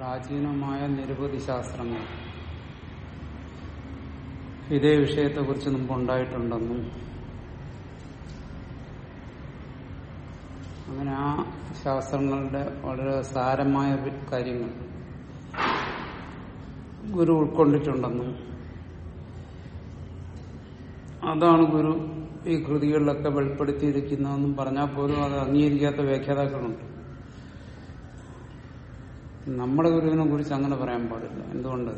പ്രാചീനമായ നിരവധി ശാസ്ത്രങ്ങൾ ഇതേ വിഷയത്തെക്കുറിച്ച് മുമ്പ് ഉണ്ടായിട്ടുണ്ടെന്നും അങ്ങനെ ആ ശാസ്ത്രങ്ങളുടെ വളരെ സാരമായ കാര്യങ്ങൾ ഗുരു ഉൾക്കൊണ്ടിട്ടുണ്ടെന്നും അതാണ് ഗുരു ഈ കൃതികളിലൊക്കെ വെളിപ്പെടുത്തിയിരിക്കുന്നതെന്നും പറഞ്ഞാൽ പോലും അത് അംഗീകരിക്കാത്ത വ്യാഖ്യാതാക്കളുണ്ട് നമ്മുടെ ഗുരുവിനെ കുറിച്ച് അങ്ങനെ പറയാൻ പാടില്ല എന്തുകൊണ്ട്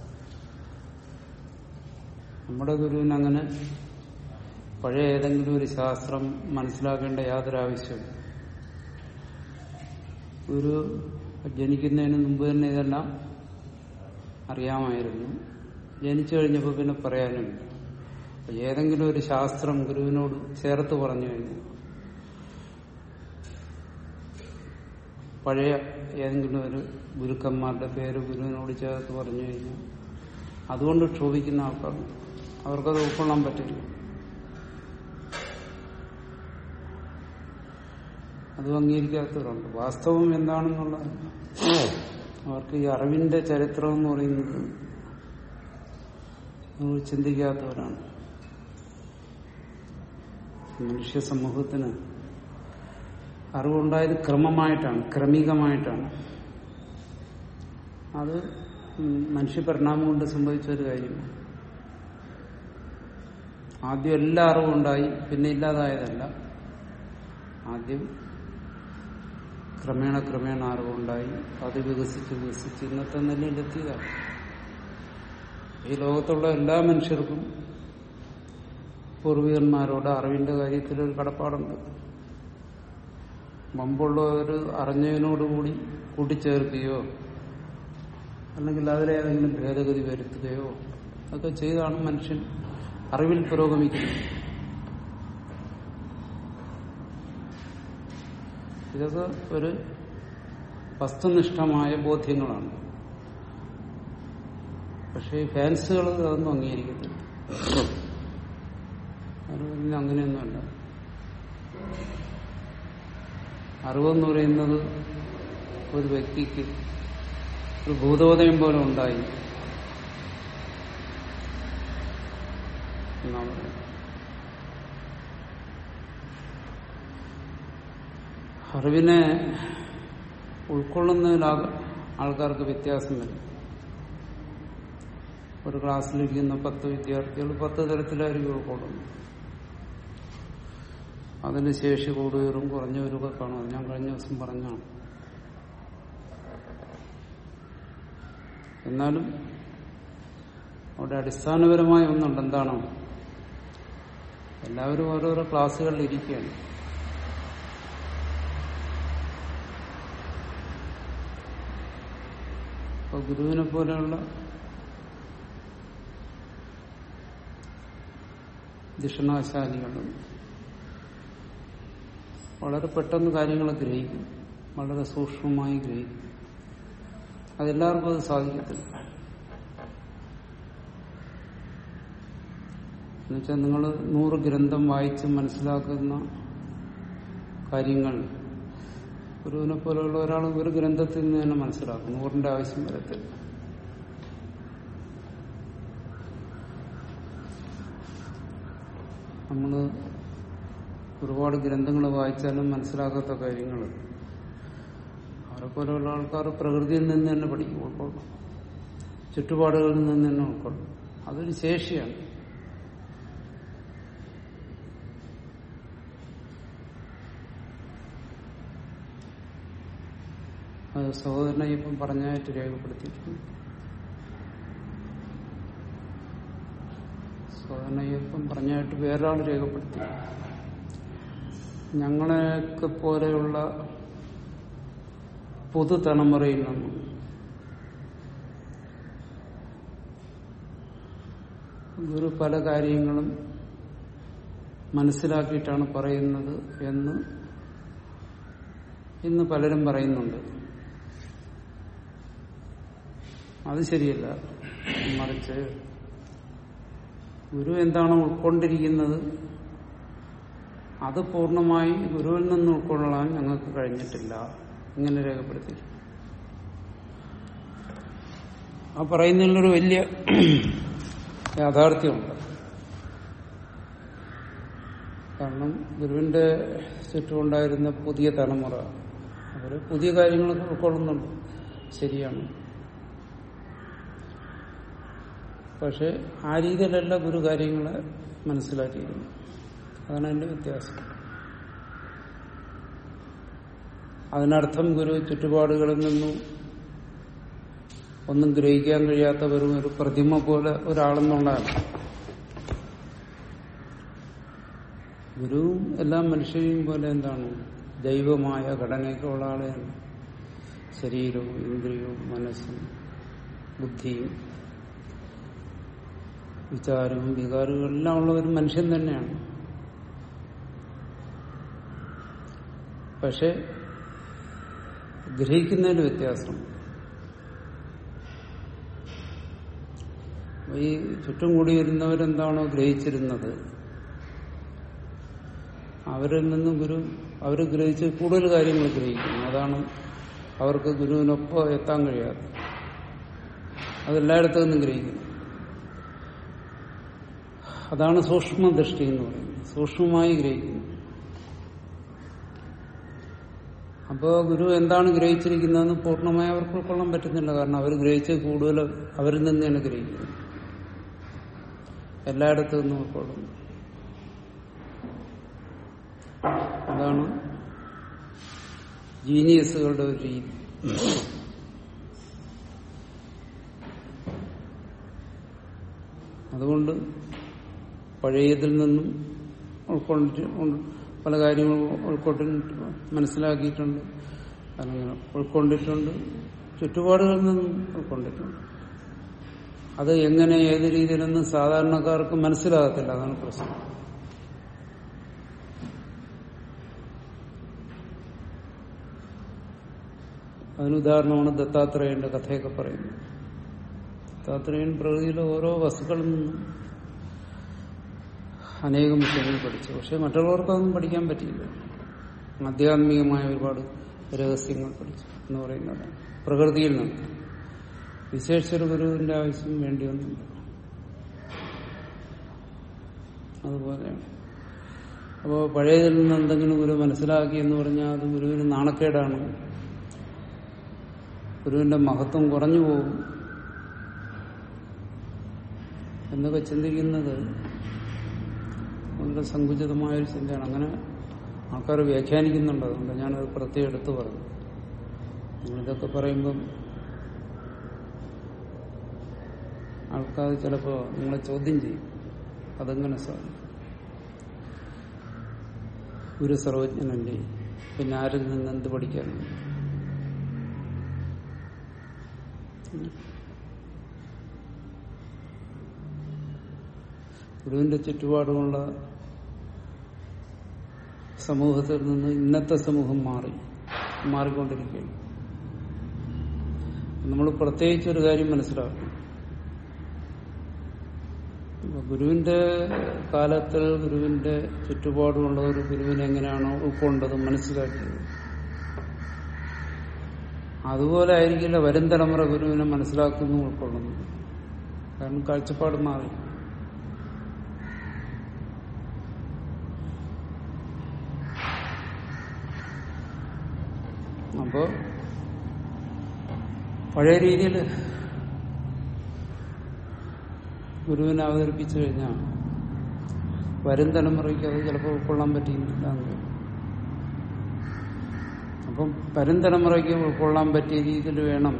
നമ്മുടെ ഗുരുവിന് അങ്ങനെ പഴയ ഏതെങ്കിലും ഒരു ശാസ്ത്രം മനസ്സിലാക്കേണ്ട യാതൊരു ആവശ്യവും ഗുരു ജനിക്കുന്നതിന് മുമ്പ് തന്നെ ഇതെല്ലാം അറിയാമായിരുന്നു ജനിച്ചു കഴിഞ്ഞപ്പോൾ പിന്നെ പറയാനുമില്ല ഏതെങ്കിലും ഒരു ശാസ്ത്രം ഗുരുവിനോട് ചേർത്ത് പറഞ്ഞു കഴിഞ്ഞു പഴയ ഏതെങ്കിലും ഒരു ഗുരുക്കന്മാരുടെ പേര് ഗുരുവിനോട് ചേർത്ത് പറഞ്ഞു കഴിഞ്ഞു അതുകൊണ്ട് ക്ഷോഭിക്കുന്ന ആൾക്കാർ അവർക്കത് ഉൾക്കൊള്ളാൻ പറ്റില്ല അതും അംഗീകരിക്കാത്തവരുണ്ട് വാസ്തവം എന്താണെന്നുള്ള അവർക്ക് ഈ അറിവിന്റെ ചരിത്രം എന്ന് പറയുന്നത് ചിന്തിക്കാത്തവരാണ് മനുഷ്യ സമൂഹത്തിന് അറിവുണ്ടായത് ക്രമമായിട്ടാണ് ക്രമികമായിട്ടാണ് അത് മനുഷ്യ പരിണാമം കൊണ്ട് സംഭവിച്ച ഒരു കാര്യമാണ് ആദ്യം എല്ലാ അറിവും ഉണ്ടായി പിന്നെ ഇല്ലാതായതല്ല ആദ്യം ക്രമേണ ക്രമേണ അറിവുണ്ടായി അത് വികസിച്ച് വികസിച്ച് ഇന്നത്തെ നിലയിലെത്തിയതാണ് ഈ ലോകത്തുള്ള എല്ലാ മനുഷ്യർക്കും പൂർവികന്മാരോട് അറിവിന്റെ കാര്യത്തിൽ ഒരു കടപ്പാടുണ്ട് മുമ്പുള്ളവർ അറിഞ്ഞതിനോടുകൂടി കൂട്ടിച്ചേർക്കുകയോ അല്ലെങ്കിൽ അതിലേതെങ്കിലും ഭേദഗതി വരുത്തുകയോ ഒക്കെ ചെയ്താണ് മനുഷ്യൻ അറിവിൽ പുരോഗമിക്കുന്നത് ഇതൊക്കെ ഒരു വസ്തുനിഷ്ഠമായ ബോധ്യങ്ങളാണ് പക്ഷേ ഫാൻസുകൾ അതൊന്നും അംഗീകരിക്കത്തില്ല അറിവിന് അങ്ങനെയൊന്നുമല്ല അറിവെന്ന് പറയുന്നത് ഒരു വ്യക്തിക്ക് ഒരു ഭൂതോദയം പോലെ ഉണ്ടായി എന്നാ പറയുന്നത് അറിവിനെ ഉൾക്കൊള്ളുന്നതിൽ ആൾക്കാർക്ക് വ്യത്യാസം വരും ഒരു ക്ലാസ്സിലിരിക്കുന്ന പത്ത് വിദ്യാർത്ഥികൾ പത്ത് തരത്തിലായിരിക്കും ഉൾക്കൊള്ളുന്നു അതിന് ശേഷി കൂടുതലും കുറഞ്ഞവരൊക്കെ കാണും ഞാൻ കഴിഞ്ഞ ദിവസം പറഞ്ഞാണ് എന്നാലും അവിടെ അടിസ്ഥാനപരമായ ഒന്നുണ്ട് എന്താണ് എല്ലാവരും ഓരോരോ ക്ലാസ്സുകളിൽ ഇരിക്കുകയാണ് ഇപ്പൊ ഗുരുവിനെ പോലെയുള്ള ദിഷണാശാലികളും വളരെ പെട്ടെന്ന് കാര്യങ്ങൾ ഗ്രഹിക്കും വളരെ സൂക്ഷ്മമായി ഗ്രഹിക്കും അതെല്ലാവർക്കും അത് സാധിക്കത്തില്ല എന്നുവെച്ചാൽ നിങ്ങൾ നൂറ് ഗ്രന്ഥം വായിച്ച് മനസ്സിലാക്കുന്ന കാര്യങ്ങൾ ഗുരുവിനെ പോലെയുള്ള ഒരാൾ ഒരു ഗ്രന്ഥത്തിൽ നിന്ന് തന്നെ മനസ്സിലാക്കും നൂറിന്റെ ആവശ്യം വരത്തില്ല നമ്മൾ ഒരുപാട് ഗ്രന്ഥങ്ങൾ വായിച്ചാലും മനസ്സിലാക്കാത്ത കാര്യങ്ങൾ അവരെ പോലെയുള്ള ആൾക്കാർ പ്രകൃതിയിൽ നിന്ന് തന്നെ പഠിക്കും ഉൾക്കൊള്ളും ചുറ്റുപാടുകളിൽ നിന്ന് തന്നെ ഉൾക്കൊള്ളും അതൊരു ശേഷിയാണ് അത് സഹോദരനെ ഇപ്പം പറഞ്ഞായിട്ട് രേഖപ്പെടുത്തിയിട്ടുണ്ട് സഹോദരനയ്യപ്പം പറഞ്ഞായിട്ട് വേറൊരാൾ രേഖപ്പെടുത്തി ഞങ്ങളെയൊക്കെ പോലെയുള്ള പുതുതലമുറയിൽ നിന്നും ഗുരു പല കാര്യങ്ങളും മനസ്സിലാക്കിയിട്ടാണ് പറയുന്നത് എന്ന് ഇന്ന് പലരും പറയുന്നുണ്ട് അത് ശരിയല്ല മറിച്ച് ഗുരു എന്താണ് ഉൾക്കൊണ്ടിരിക്കുന്നത് അത് പൂർണ്ണമായി ഗുരുവിൽ നിന്ന് ഉൾക്കൊള്ളാൻ ഞങ്ങൾക്ക് കഴിഞ്ഞിട്ടില്ല ഇങ്ങനെ രേഖപ്പെടുത്തി ആ പറയുന്നതിലൊരു വലിയ യാഥാർത്ഥ്യമുണ്ട് കാരണം ഗുരുവിന്റെ ചുറ്റുമുണ്ടായിരുന്ന പുതിയ തലമുറ അവർ പുതിയ കാര്യങ്ങളൊക്കെ ഉൾക്കൊള്ളുന്നുണ്ട് ശരിയാണ് പക്ഷെ ആ രീതിയിലല്ല ഗുരു കാര്യങ്ങളെ മനസ്സിലാക്കിയിരുന്നു അതാണ് അതിന്റെ വ്യത്യാസം അതിനർത്ഥം ഗുരു ചുറ്റുപാടുകളിൽ നിന്നും ഒന്നും ഗ്രഹിക്കാൻ കഴിയാത്ത വെറും ഒരു പ്രതിമ പോലെ ഒരാളെന്നുള്ളതാണ് ഗുരുവും എല്ലാ മനുഷ്യരെയും പോലെ എന്താണ് ദൈവമായ ഘടനയൊക്കെ ഉള്ള ആളെയാണ് ശരീരവും ഇന്ദ്രിയവും മനസ്സും ബുദ്ധിയും വിചാരവും വികാരവും എല്ലാം ഉള്ള ഒരു മനുഷ്യൻ തന്നെയാണ് പക്ഷെ ഗ്രഹിക്കുന്നതിൽ വ്യത്യാസം ഈ ചുറ്റും കൂടി വരുന്നവരെന്താണോ ഗ്രഹിച്ചിരുന്നത് അവരിൽ നിന്നും ഗുരു അവർ ഗ്രഹിച്ച് കൂടുതൽ കാര്യങ്ങൾ ഗ്രഹിക്കുന്നു അതാണ് അവർക്ക് ഗുരുവിനൊപ്പം എത്താൻ കഴിയാതെ അതെല്ലായിടത്തു നിന്നും ഗ്രഹിക്കുന്നു അതാണ് സൂക്ഷ്മ ദൃഷ്ടി എന്ന് പറയുന്നത് സൂക്ഷ്മമായി ഗ്രഹിക്കുന്നു അപ്പോൾ ഗുരു എന്താണ് ഗ്രഹിച്ചിരിക്കുന്നതെന്ന് പൂർണ്ണമായി അവർക്ക് ഉൾക്കൊള്ളാൻ പറ്റുന്നില്ല കാരണം അവർ ഗ്രഹിച്ച് കൂടുതൽ അവരിൽ നിന്ന് തന്നെ ഗ്രഹിക്കുന്നു എല്ലായിടത്തു നിന്നും ഉൾക്കൊള്ളുന്നു അതാണ് ജീനിയസുകളുടെ ഒരു രീതി അതുകൊണ്ട് പഴയതിൽ നിന്നും ഉൾക്കൊണ്ടിട്ട് പല കാര്യങ്ങളും ഉൾക്കൊണ്ടിട്ട് മനസ്സിലാക്കിയിട്ടുണ്ട് അല്ലെങ്കിൽ ഉൾക്കൊണ്ടിട്ടുണ്ട് ചുറ്റുപാടുകളിൽ നിന്നും ഉൾക്കൊണ്ടിട്ടുണ്ട് അത് എങ്ങനെ ഏത് രീതിയിലൊന്നും സാധാരണക്കാർക്ക് മനസ്സിലാകത്തില്ല അതാണ് പ്രശ്നം അതിന് ഉദാഹരണമാണ് ദത്താത്രേയന്റെ കഥയൊക്കെ പറയുന്നത് ദത്താത്രേയൻ പ്രകൃതിയിലെ ഓരോ വസ്തുക്കളിൽ നിന്നും അനേകം വിഷയങ്ങൾ പഠിച്ചു പക്ഷെ മറ്റുള്ളവർക്ക് അതൊന്നും പഠിക്കാൻ പറ്റിയില്ല ആധ്യാത്മികമായ ഒരുപാട് രഹസ്യങ്ങൾ പഠിച്ചു എന്ന് പറയുന്നത് പ്രകൃതിയിൽ നിന്ന് വിശേഷിച്ചൊരു ഗുരുവിന്റെ ആവശ്യം വേണ്ടിയൊന്നുമില്ല അതുപോലെയാണ് അപ്പോൾ പഴയതിൽ നിന്ന് എന്തെങ്കിലും ഗുരു മനസ്സിലാക്കി എന്ന് പറഞ്ഞാൽ അത് ഗുരുവിന് നാണക്കേടാണ് ഗുരുവിന്റെ മഹത്വം കുറഞ്ഞു പോകും എന്നൊക്കെ ചിന്തിക്കുന്നത് വളരെ സങ്കുചിതമായൊരു ചിന്തയാണ് അങ്ങനെ ആൾക്കാർ വ്യാഖ്യാനിക്കുന്നുണ്ട് അതുകൊണ്ട് ഞാനത് പ്രത്യേകം എടുത്തു പറഞ്ഞു നിങ്ങളിതൊക്കെ പറയുമ്പം ആൾക്കാർ ചിലപ്പോൾ നിങ്ങളെ ചോദ്യം ചെയ്യും അതെങ്ങനെ സാധിക്കും ഒരു സർവജ്ഞനല്ലേ പിന്നെ ആരിൽ നിന്ന് എന്ത് പഠിക്കാനുണ്ട് ഗുരുവിന്റെ ചുറ്റുപാടുമുള്ള സമൂഹത്തിൽ നിന്ന് ഇന്നത്തെ സമൂഹം മാറി മാറിക്കൊണ്ടിരിക്കുകയാണ് നമ്മൾ പ്രത്യേകിച്ച് ഒരു കാര്യം മനസ്സിലാക്കണം ഇപ്പൊ ഗുരുവിന്റെ കാലത്തിൽ ഗുരുവിന്റെ ചുറ്റുപാടുമുള്ള ഒരു ഗുരുവിനെ എങ്ങനെയാണോ ഉൾക്കൊണ്ടത് മനസ്സിലാക്കിയത് അതുപോലെ ആയിരിക്കില്ല വരും തലമുറ ഗുരുവിനെ മനസ്സിലാക്കുന്നു ഉൾക്കൊള്ളുന്നു കാരണം കാഴ്ചപ്പാട് മാറി അപ്പോ പഴയ രീതിയിൽ ഗുരുവിനെ അവതരിപ്പിച്ചു കഴിഞ്ഞാൽ വരും തലമുറയ്ക്ക് അത് ചിലപ്പോൾ ഉൾക്കൊള്ളാൻ പറ്റിയില്ല എന്ന് വരും. അപ്പം വരും തലമുറയ്ക്ക് ഉൾക്കൊള്ളാൻ പറ്റിയ രീതിയിൽ വേണം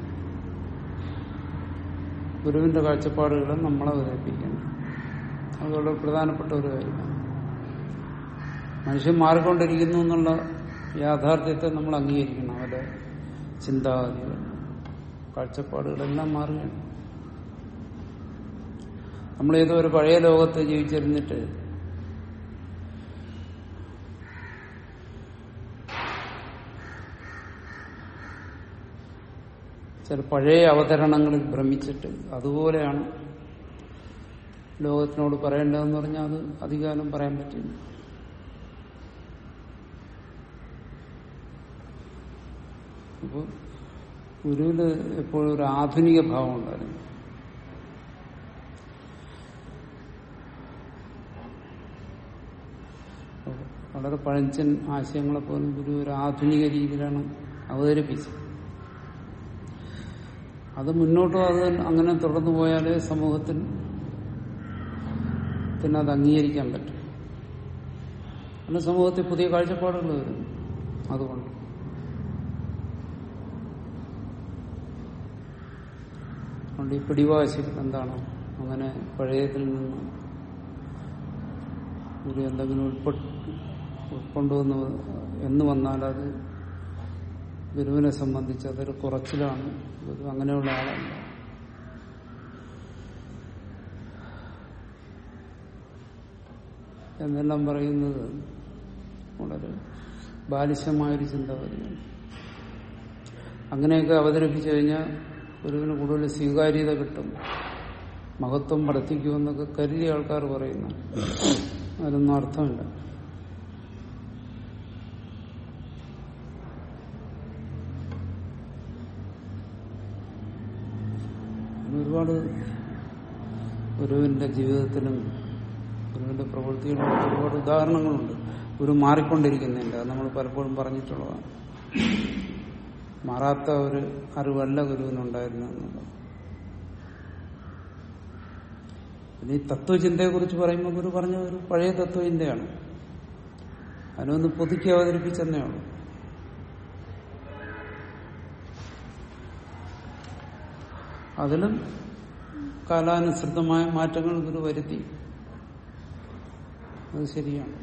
ഗുരുവിന്റെ കാഴ്ചപ്പാടുകളെ നമ്മളെ അവതരിപ്പിക്കണം അത് വളരെ പ്രധാനപ്പെട്ട ഒരു കാര്യമാണ് മനുഷ്യൻ മാറിക്കൊണ്ടിരിക്കുന്നു എന്നുള്ള യാഥാർത്ഥ്യത്തെ നമ്മൾ അംഗീകരിക്കണം അവരുടെ ചിന്താഗതികൾ കാഴ്ചപ്പാടുകളെല്ലാം മാറുകയാണ് നമ്മളേതോ ഒരു പഴയ ലോകത്ത് ജീവിച്ചിരുന്നിട്ട് ചില പഴയ അവതരണങ്ങളിൽ ഭ്രമിച്ചിട്ട് അതുപോലെയാണ് ലോകത്തിനോട് പറയേണ്ടതെന്ന് പറഞ്ഞാൽ അത് അധികാരം പറയാൻ പറ്റില്ല അപ്പോൾ ഗുരുവിന് എപ്പോഴും ഒരു ആധുനിക ഭാവം ഉണ്ടായിരുന്നു വളരെ പഴഞ്ചൻ ആശയങ്ങളെ പോലും ഗുരു ഒരു ആധുനിക രീതിയിലാണ് അവതരിപ്പിച്ചത് അത് മുന്നോട്ടും അത് അങ്ങനെ തുടർന്നു പോയാലേ സമൂഹത്തിൽ പിന്നെ അത് അംഗീകരിക്കാൻ പറ്റും അങ്ങനെ സമൂഹത്തിൽ പുതിയ കാഴ്ചപ്പാടുകൾ വരും അതുകൊണ്ട് അതുകൊണ്ട് ഈ പിടിവാശി എന്താണ് അങ്ങനെ പഴയതിൽ നിന്ന് ഒരു എന്തെങ്കിലും ഉൾപ്പെട്ട് ഉൾക്കൊണ്ടുവന്ന് എന്ന് വന്നാൽ അത് ഗുരുവിനെ സംബന്ധിച്ച് അതൊരു കുറച്ചിലാണ് ഗുരു അങ്ങനെയുള്ള ആളല്ല എന്നെല്ലാം പറയുന്നത് വളരെ ബാലിശമായൊരു ചിന്താഗതിയാണ് അങ്ങനെയൊക്കെ അവതരിപ്പിച്ചു കഴിഞ്ഞാൽ ഗുരുവിന് കൂടുതൽ സ്വീകാര്യത കിട്ടും മഹത്വം വർദ്ധിക്കുമെന്നൊക്കെ കരുതിയ ആൾക്കാർ പറയുന്നു അതിനൊന്നും അർത്ഥമില്ല അങ്ങനെ ഒരുപാട് ഗുരുവിന്റെ ജീവിതത്തിലും ഗുരുവിന്റെ പ്രവൃത്തിയിലും ഒരുപാട് ഉദാഹരണങ്ങളുണ്ട് ഗുരു മാറിക്കൊണ്ടിരിക്കുന്നുണ്ട് അത് നമ്മൾ പലപ്പോഴും പറഞ്ഞിട്ടുള്ളതാണ് മാറാത്ത ഒരു അറിവല്ല ഗുരുവിനുണ്ടായിരുന്നു എന്നുള്ളത് പിന്നെ ഈ തത്വചിന്തയെ കുറിച്ച് പറയുമ്പോൾ ഗുരു പറഞ്ഞ ഒരു പഴയ തത്വചിന്തയാണ് അതിനൊന്ന് പുതുക്കി അവതരിപ്പിച്ചെന്നേ ഉള്ളൂ അതിലും കാലാനുസൃതമായ മാറ്റങ്ങൾ ഗുരു വരുത്തി അത് ശരിയാണ്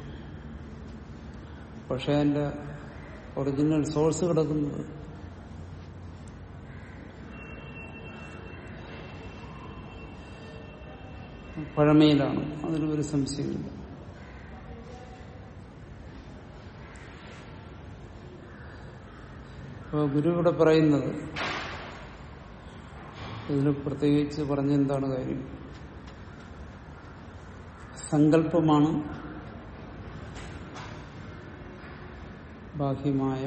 പക്ഷെ അതിന്റെ ഒറിജിനൽ സോഴ്സ് കിടക്കുന്നത് പഴമയിലാണ് അതിന് ഒരു സംശയമില്ല അപ്പോൾ ഗുരു ഇവിടെ പറയുന്നത് ഇതിന് പ്രത്യേകിച്ച് പറഞ്ഞെന്താണ് കാര്യം സങ്കല്പമാണ് ബാഹ്യമായ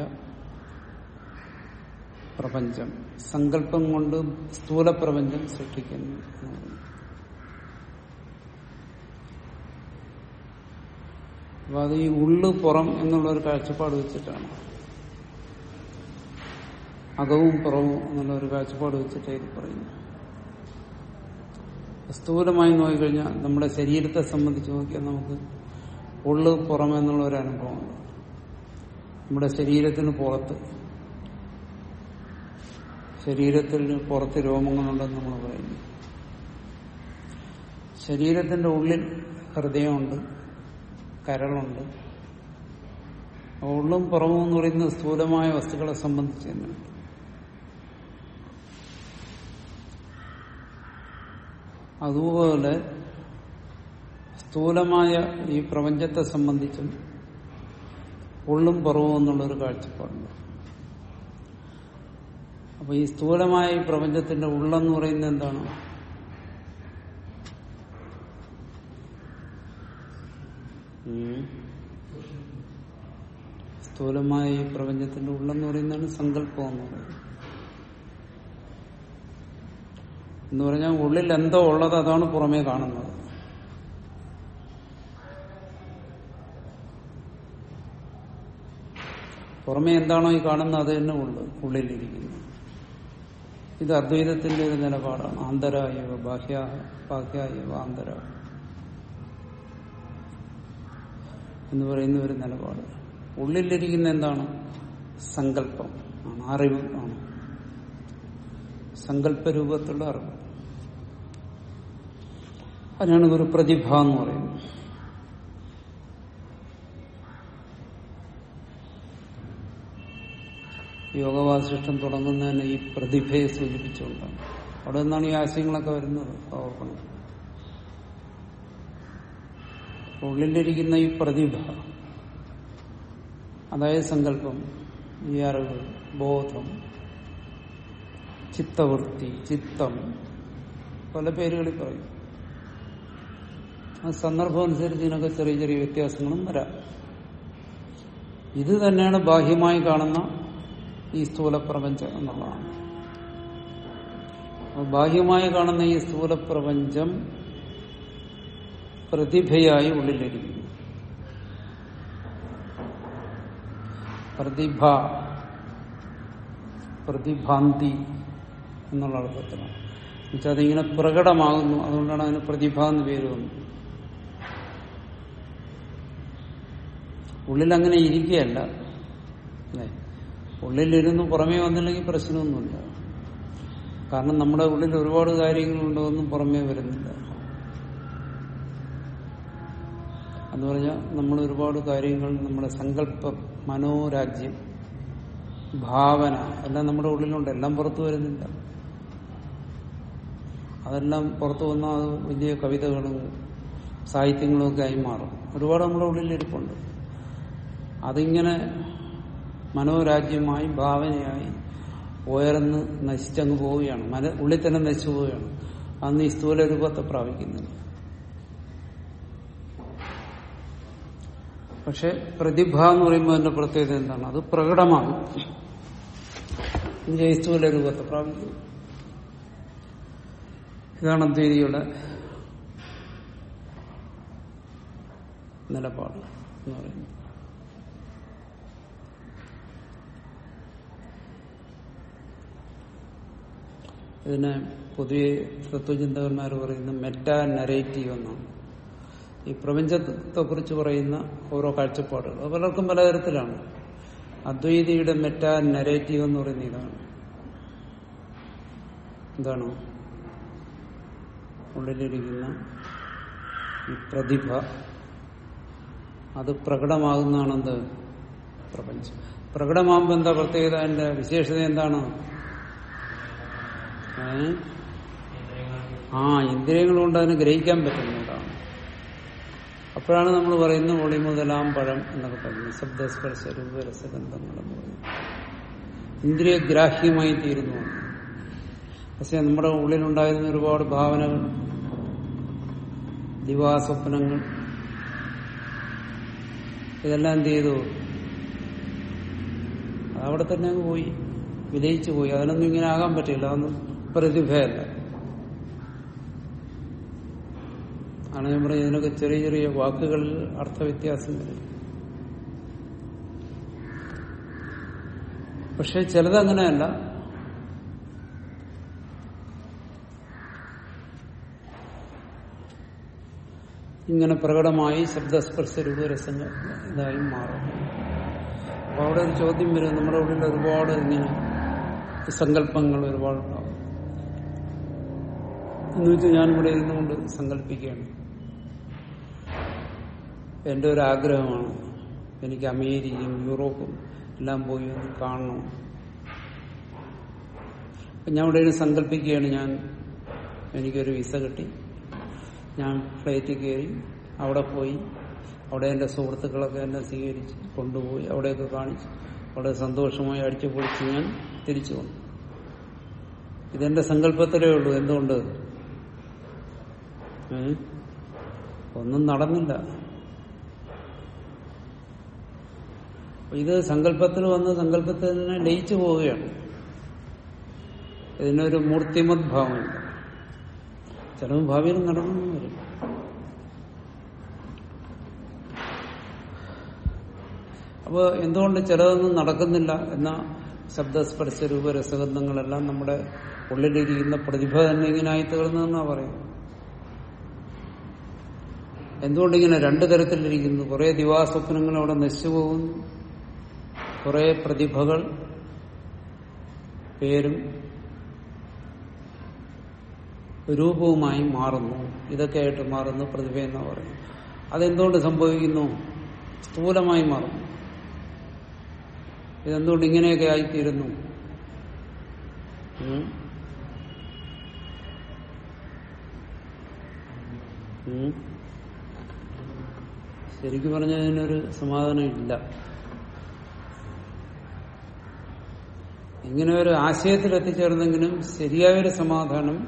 പ്രപഞ്ചം സങ്കല്പം കൊണ്ട് സ്ഥൂല പ്രപഞ്ചം സൃഷ്ടിക്കുന്നു എന്ന് പറഞ്ഞു. അപ്പൊ അത് ഈ ഉള്ളു പുറം എന്നുള്ള ഒരു കാഴ്ചപ്പാട് വെച്ചിട്ടാണ് അകവും പുറവും എന്നുള്ള ഒരു കാഴ്ചപ്പാട് വെച്ചിട്ട് ഇത് പറയുന്നു സ്ഥൂലമായി നോക്കിക്കഴിഞ്ഞാൽ നമ്മുടെ ശരീരത്തെ സംബന്ധിച്ച് നോക്കിയാൽ നമുക്ക് ഉള്ളു പുറം എന്നുള്ള ഒരു അനുഭവമുണ്ട് നമ്മുടെ ശരീരത്തിന് പുറത്ത് ശരീരത്തിന് പുറത്ത് രോമങ്ങളുണ്ടെന്ന് നമ്മൾ പറയുന്നു ശരീരത്തിന്റെ ഉള്ളിൽ ഹൃദയമുണ്ട് കരളുണ്ട് ആ ഉള്ളും പുറമും എന്ന് പറയുന്നത് സ്ഥൂലമായ വസ്തുക്കളെ സംബന്ധിച്ച് തന്നെയാണ് അതുപോലെ സ്ഥൂലമായ ഈ പ്രപഞ്ചത്തെ സംബന്ധിച്ചും ഉള്ളും പുറവും എന്നുള്ളൊരു കാഴ്ചപ്പാടുണ്ട് അപ്പൊ ഈ സ്ഥൂലമായ ഈ പ്രപഞ്ചത്തിന്റെ ഉള്ളെന്ന് പറയുന്നത് എന്താണ് ഉം. സ്ഥൂലമായ ഈ പ്രപഞ്ചത്തിന്റെ ഉള്ളെന്ന് പറയുന്നതാണ് സങ്കല്പം എന്ന് പറയുന്നത് എന്ന് പറഞ്ഞാൽ ഉള്ളിൽ എന്തോ ഉള്ളത് അതാണ് പുറമേ കാണുന്നത് പുറമേ എന്താണോ ഈ കാണുന്നത് അത് തന്നെ ഉള്ളു ഉള്ളിലിരിക്കുന്നു ഇത് അദ്വൈതത്തിന്റെ ഒരു നിലപാടാണ് ആന്തരായവ ബാഹ്യ ബാഹ്യായവ ആന്തര എന്ന് പറയുന്ന ഒരു നിലപാട് ഉള്ളിലിരിക്കുന്ന എന്താണ് സങ്കല്പം ആണ് അറിവ് ആണ് സങ്കല്പരൂപത്തിലുള്ള അറിവ് അതിനാണ് ഒരു പ്രതിഭ എന്ന് പറയുന്നത് യോഗവാസിഷ്ടം തുടങ്ങുന്നതിന് ഈ പ്രതിഭയെ സൂചിപ്പിച്ചുകൊണ്ടാണ് അവിടെ നിന്നാണ് ഈ ആശയങ്ങളൊക്കെ വരുന്നത് ഓർക്കണം ഉള്ളിലിരിക്കുന്ന ഈ പ്രതിഭ അതായത് സങ്കല്പം ഈ അറിവ് ബോധം ചിത്തവൃത്തി ചിത്തം പല പേരുകളിൽ പറയും ആ സന്ദർഭം അനുസരിച്ച് ഇതിനൊക്കെ ചെറിയ ചെറിയ വ്യത്യാസങ്ങളും വരാം ഇത് തന്നെയാണ് ബാഹ്യമായി കാണുന്ന ഈ സ്ഥൂല പ്രപഞ്ചം എന്നുള്ളതാണ് അപ്പൊ ബാഹ്യമായി കാണുന്ന ഈ സ്ഥൂലപ്രപഞ്ചം പ്രതിഭയായി ഉള്ളിലിരിക്കുന്നു പ്രതിഭ പ്രതിഭാന്തി എന്നുള്ള അർത്ഥത്തിലാണ് എന്നുവെച്ചാൽ അതിങ്ങനെ പ്രകടമാകുന്നു അതുകൊണ്ടാണ് അതിന് പ്രതിഭ എന്ന് പേര് വന്നത് ഉള്ളിൽ അങ്ങനെ ഇരിക്കുകയല്ല അല്ലേ ഉള്ളിലിരുന്ന് പുറമേ വന്നില്ലെങ്കിൽ പ്രശ്നമൊന്നുമില്ല കാരണം നമ്മുടെ ഉള്ളിൽ ഒരുപാട് കാര്യങ്ങളുണ്ടോന്നും പുറമേ വരുന്നില്ല എന്ന് പറഞ്ഞാൽ നമ്മൾ ഒരുപാട് കാര്യങ്ങൾ നമ്മുടെ സങ്കല്പം മനോരാജ്യം ഭാവന എല്ലാം നമ്മുടെ ഉള്ളിലുണ്ട് എല്ലാം പുറത്തു വരുന്നില്ല അതെല്ലാം പുറത്തു വന്നാൽ അത് വലിയ കവിതകളും സാഹിത്യങ്ങളും ഒക്കെ ആയി മാറും ഒരുപാട് നമ്മുടെ ഉള്ളിലിരിപ്പുണ്ട് അതിങ്ങനെ മനോരാജ്യമായി ഭാവനയായി ഉയർന്ന് നശിച്ചങ്ങ് പോവുകയാണ് മന ഉള്ളിൽ തന്നെ നശിച്ചു പോവുകയാണ് അന്ന് ഈ സ്ഥൂല രൂപത്തെ പ്രാപിക്കുന്നില്ല പക്ഷെ പ്രതിഭ എന്ന് പറയുമ്പോൾ അതിന്റെ പ്രത്യേകത എന്താണ് അത് പ്രകടമാകും ഈ സ്ഥൂല രൂപത്തെ പ്രാപിക്കും ഇതാണ് അദ്വൈതിയുടെ നിലപാട് എന്ന് പറയുന്നത് ഇതിനെ പൊതുവെ തത്വചിന്തകന്മാർ പറയുന്ന മെറ്റാ നരേറ്റീവ് എന്നാണ് ഈ പ്രപഞ്ചത്തെ കുറിച്ച് പറയുന്ന ഓരോ കാഴ്ചപ്പാടുകൾ അത് പലർക്കും പലതരത്തിലാണ് അദ്വൈതിയുടെ മെറ്റാ നരേറ്റീവ് എന്ന് പറയുന്ന ഇതാണ് എന്താണ് ഉള്ളിലിരിക്കുന്ന ഈ പ്രതിഭ അത് പ്രകടമാകുന്നതാണെന്ത് പ്രപഞ്ചം പ്രകടമാകുമ്പോൾ എന്താ പ്രത്യേകത അതിന്റെ വിശേഷത എന്താണ് ഏ? ആ ഇന്ദ്രിയങ്ങൾ കൊണ്ട് അതിന് ഗ്രഹിക്കാൻ പറ്റുന്നതാണ് അപ്പോഴാണ് നമ്മൾ പറയുന്നത് ഒളി മുതലാം പഴം എന്നൊക്കെ പറയുന്നത് ശബ്ദസ്പർശ രൂപരസഗന്ധങ്ങൾ എന്ന് പറയുന്നത് ഇന്ദ്രിയഗ്രാഹ്യമായി തീരുന്നു പക്ഷെ നമ്മുടെ ഉള്ളിലുണ്ടായിരുന്ന ഒരുപാട് ഭാവനകൾ ദിവാസ്വപ്നങ്ങൾ ഇതെല്ലാം എന്ത് ചെയ്തു അതവിടെ തന്നെ അങ്ങ് പോയി വിലയിച്ചു പോയി അതിനൊന്നും ഇങ്ങനെ ആകാൻ പറ്റില്ല അതൊന്നും പ്രതിഭയല്ല ആണ് ഞാൻ പറയുന്നത് ഇതിനൊക്കെ ചെറിയ ചെറിയ വാക്കുകളിൽ അർത്ഥവ്യത്യാസം വരും പക്ഷെ ചിലതങ്ങനെയല്ല ഇങ്ങനെ പ്രകടമായി ശബ്ദസ്പർശ രൂപരസങ്ങൾ ഇതായി മാറും അപ്പൊ അവിടെ ഒരു ചോദ്യം വരും നമ്മുടെ ഉള്ളിൽ ഒരുപാട് ഇങ്ങനെ സങ്കല്പങ്ങൾ ഒരുപാടുണ്ടാവും എന്ന് വെച്ചാൽ ഞാനിവിടെ ഇരുന്നുകൊണ്ട് സങ്കല്പിക്കുകയാണ് എന്റെ ഒരു ആഗ്രഹമാണ് എനിക്ക് അമേരിക്കയും യൂറോപ്പും എല്ലാം പോയി ഒന്ന് കാണണം അപ്പൊ ഞാൻ ഇവിടെ ഇരുന്ന് സങ്കല്പിക്കുകയാണ് ഞാൻ എനിക്കൊരു വിസ കിട്ടി ഞാൻ ഫ്ലൈറ്റിൽ കയറി അവിടെ പോയി അവിടെ എൻ്റെ സുഹൃത്തുക്കളൊക്കെ എന്നെ സ്വീകരിച്ച് കൊണ്ടുപോയി അവിടെയൊക്കെ കാണിച്ച് അവിടെ സന്തോഷമായി അടിച്ചു പൊളിച്ച് ഞാൻ തിരിച്ചു വന്നു ഇതെന്റെ സങ്കല്പത്തിലേ ഉള്ളൂ എന്തുകൊണ്ട് ഏ? ഒന്നും നടന്നില്ല അപ്പൊ ഇത് സങ്കല്പത്തിൽ വന്ന് സങ്കല്പത്തിൽ തന്നെ ലയിച്ചു പോവുകയാണ് ഇതിനൊരു മൂർത്തിമത് ഭാവമില്ല ചിലവ് ഭാവിയിൽ നടന്നു വരും അപ്പോൾ എന്തുകൊണ്ട് ചിലതൊന്നും നടക്കുന്നില്ല എന്ന ശബ്ദസ്പർശ രൂപ രസഗന്ധങ്ങളെല്ലാം നമ്മുടെ ഉള്ളിലിരിക്കുന്ന പ്രതിഭ തന്നെ ഇങ്ങനെ ആയിത്തീർന്നതെന്നാ പറയുന്നത് എന്തുകൊണ്ടിങ്ങനെ രണ്ടു തരത്തിലിരിക്കുന്നു കുറെ ദിവാസ്വപ്നങ്ങൾ അവിടെ നശിച്ചു പോകുന്നു കുറെ പ്രതിഭകൾ പേരും രൂപവുമായി മാറുന്നു ഇതൊക്കെ ആയിട്ട് മാറുന്നു പ്രതിഭ എന്ന് പറയുന്നു അതെന്തുകൊണ്ട് സംഭവിക്കുന്നു സ്ഥൂലമായി മാറുന്നു ഇതെന്തുകൊണ്ട് ഇങ്ങനെയൊക്കെ ആയിത്തീരുന്നു ഉം? ഉം? ശരിക്കും പറഞ്ഞാൽ ഇതിനൊരു സമാധാനം ഇല്ല ഇങ്ങനെ ഒരു ആശയത്തിൽ എത്തിച്ചേർന്നെങ്കിലും ശരിയായൊരു സമാധാനം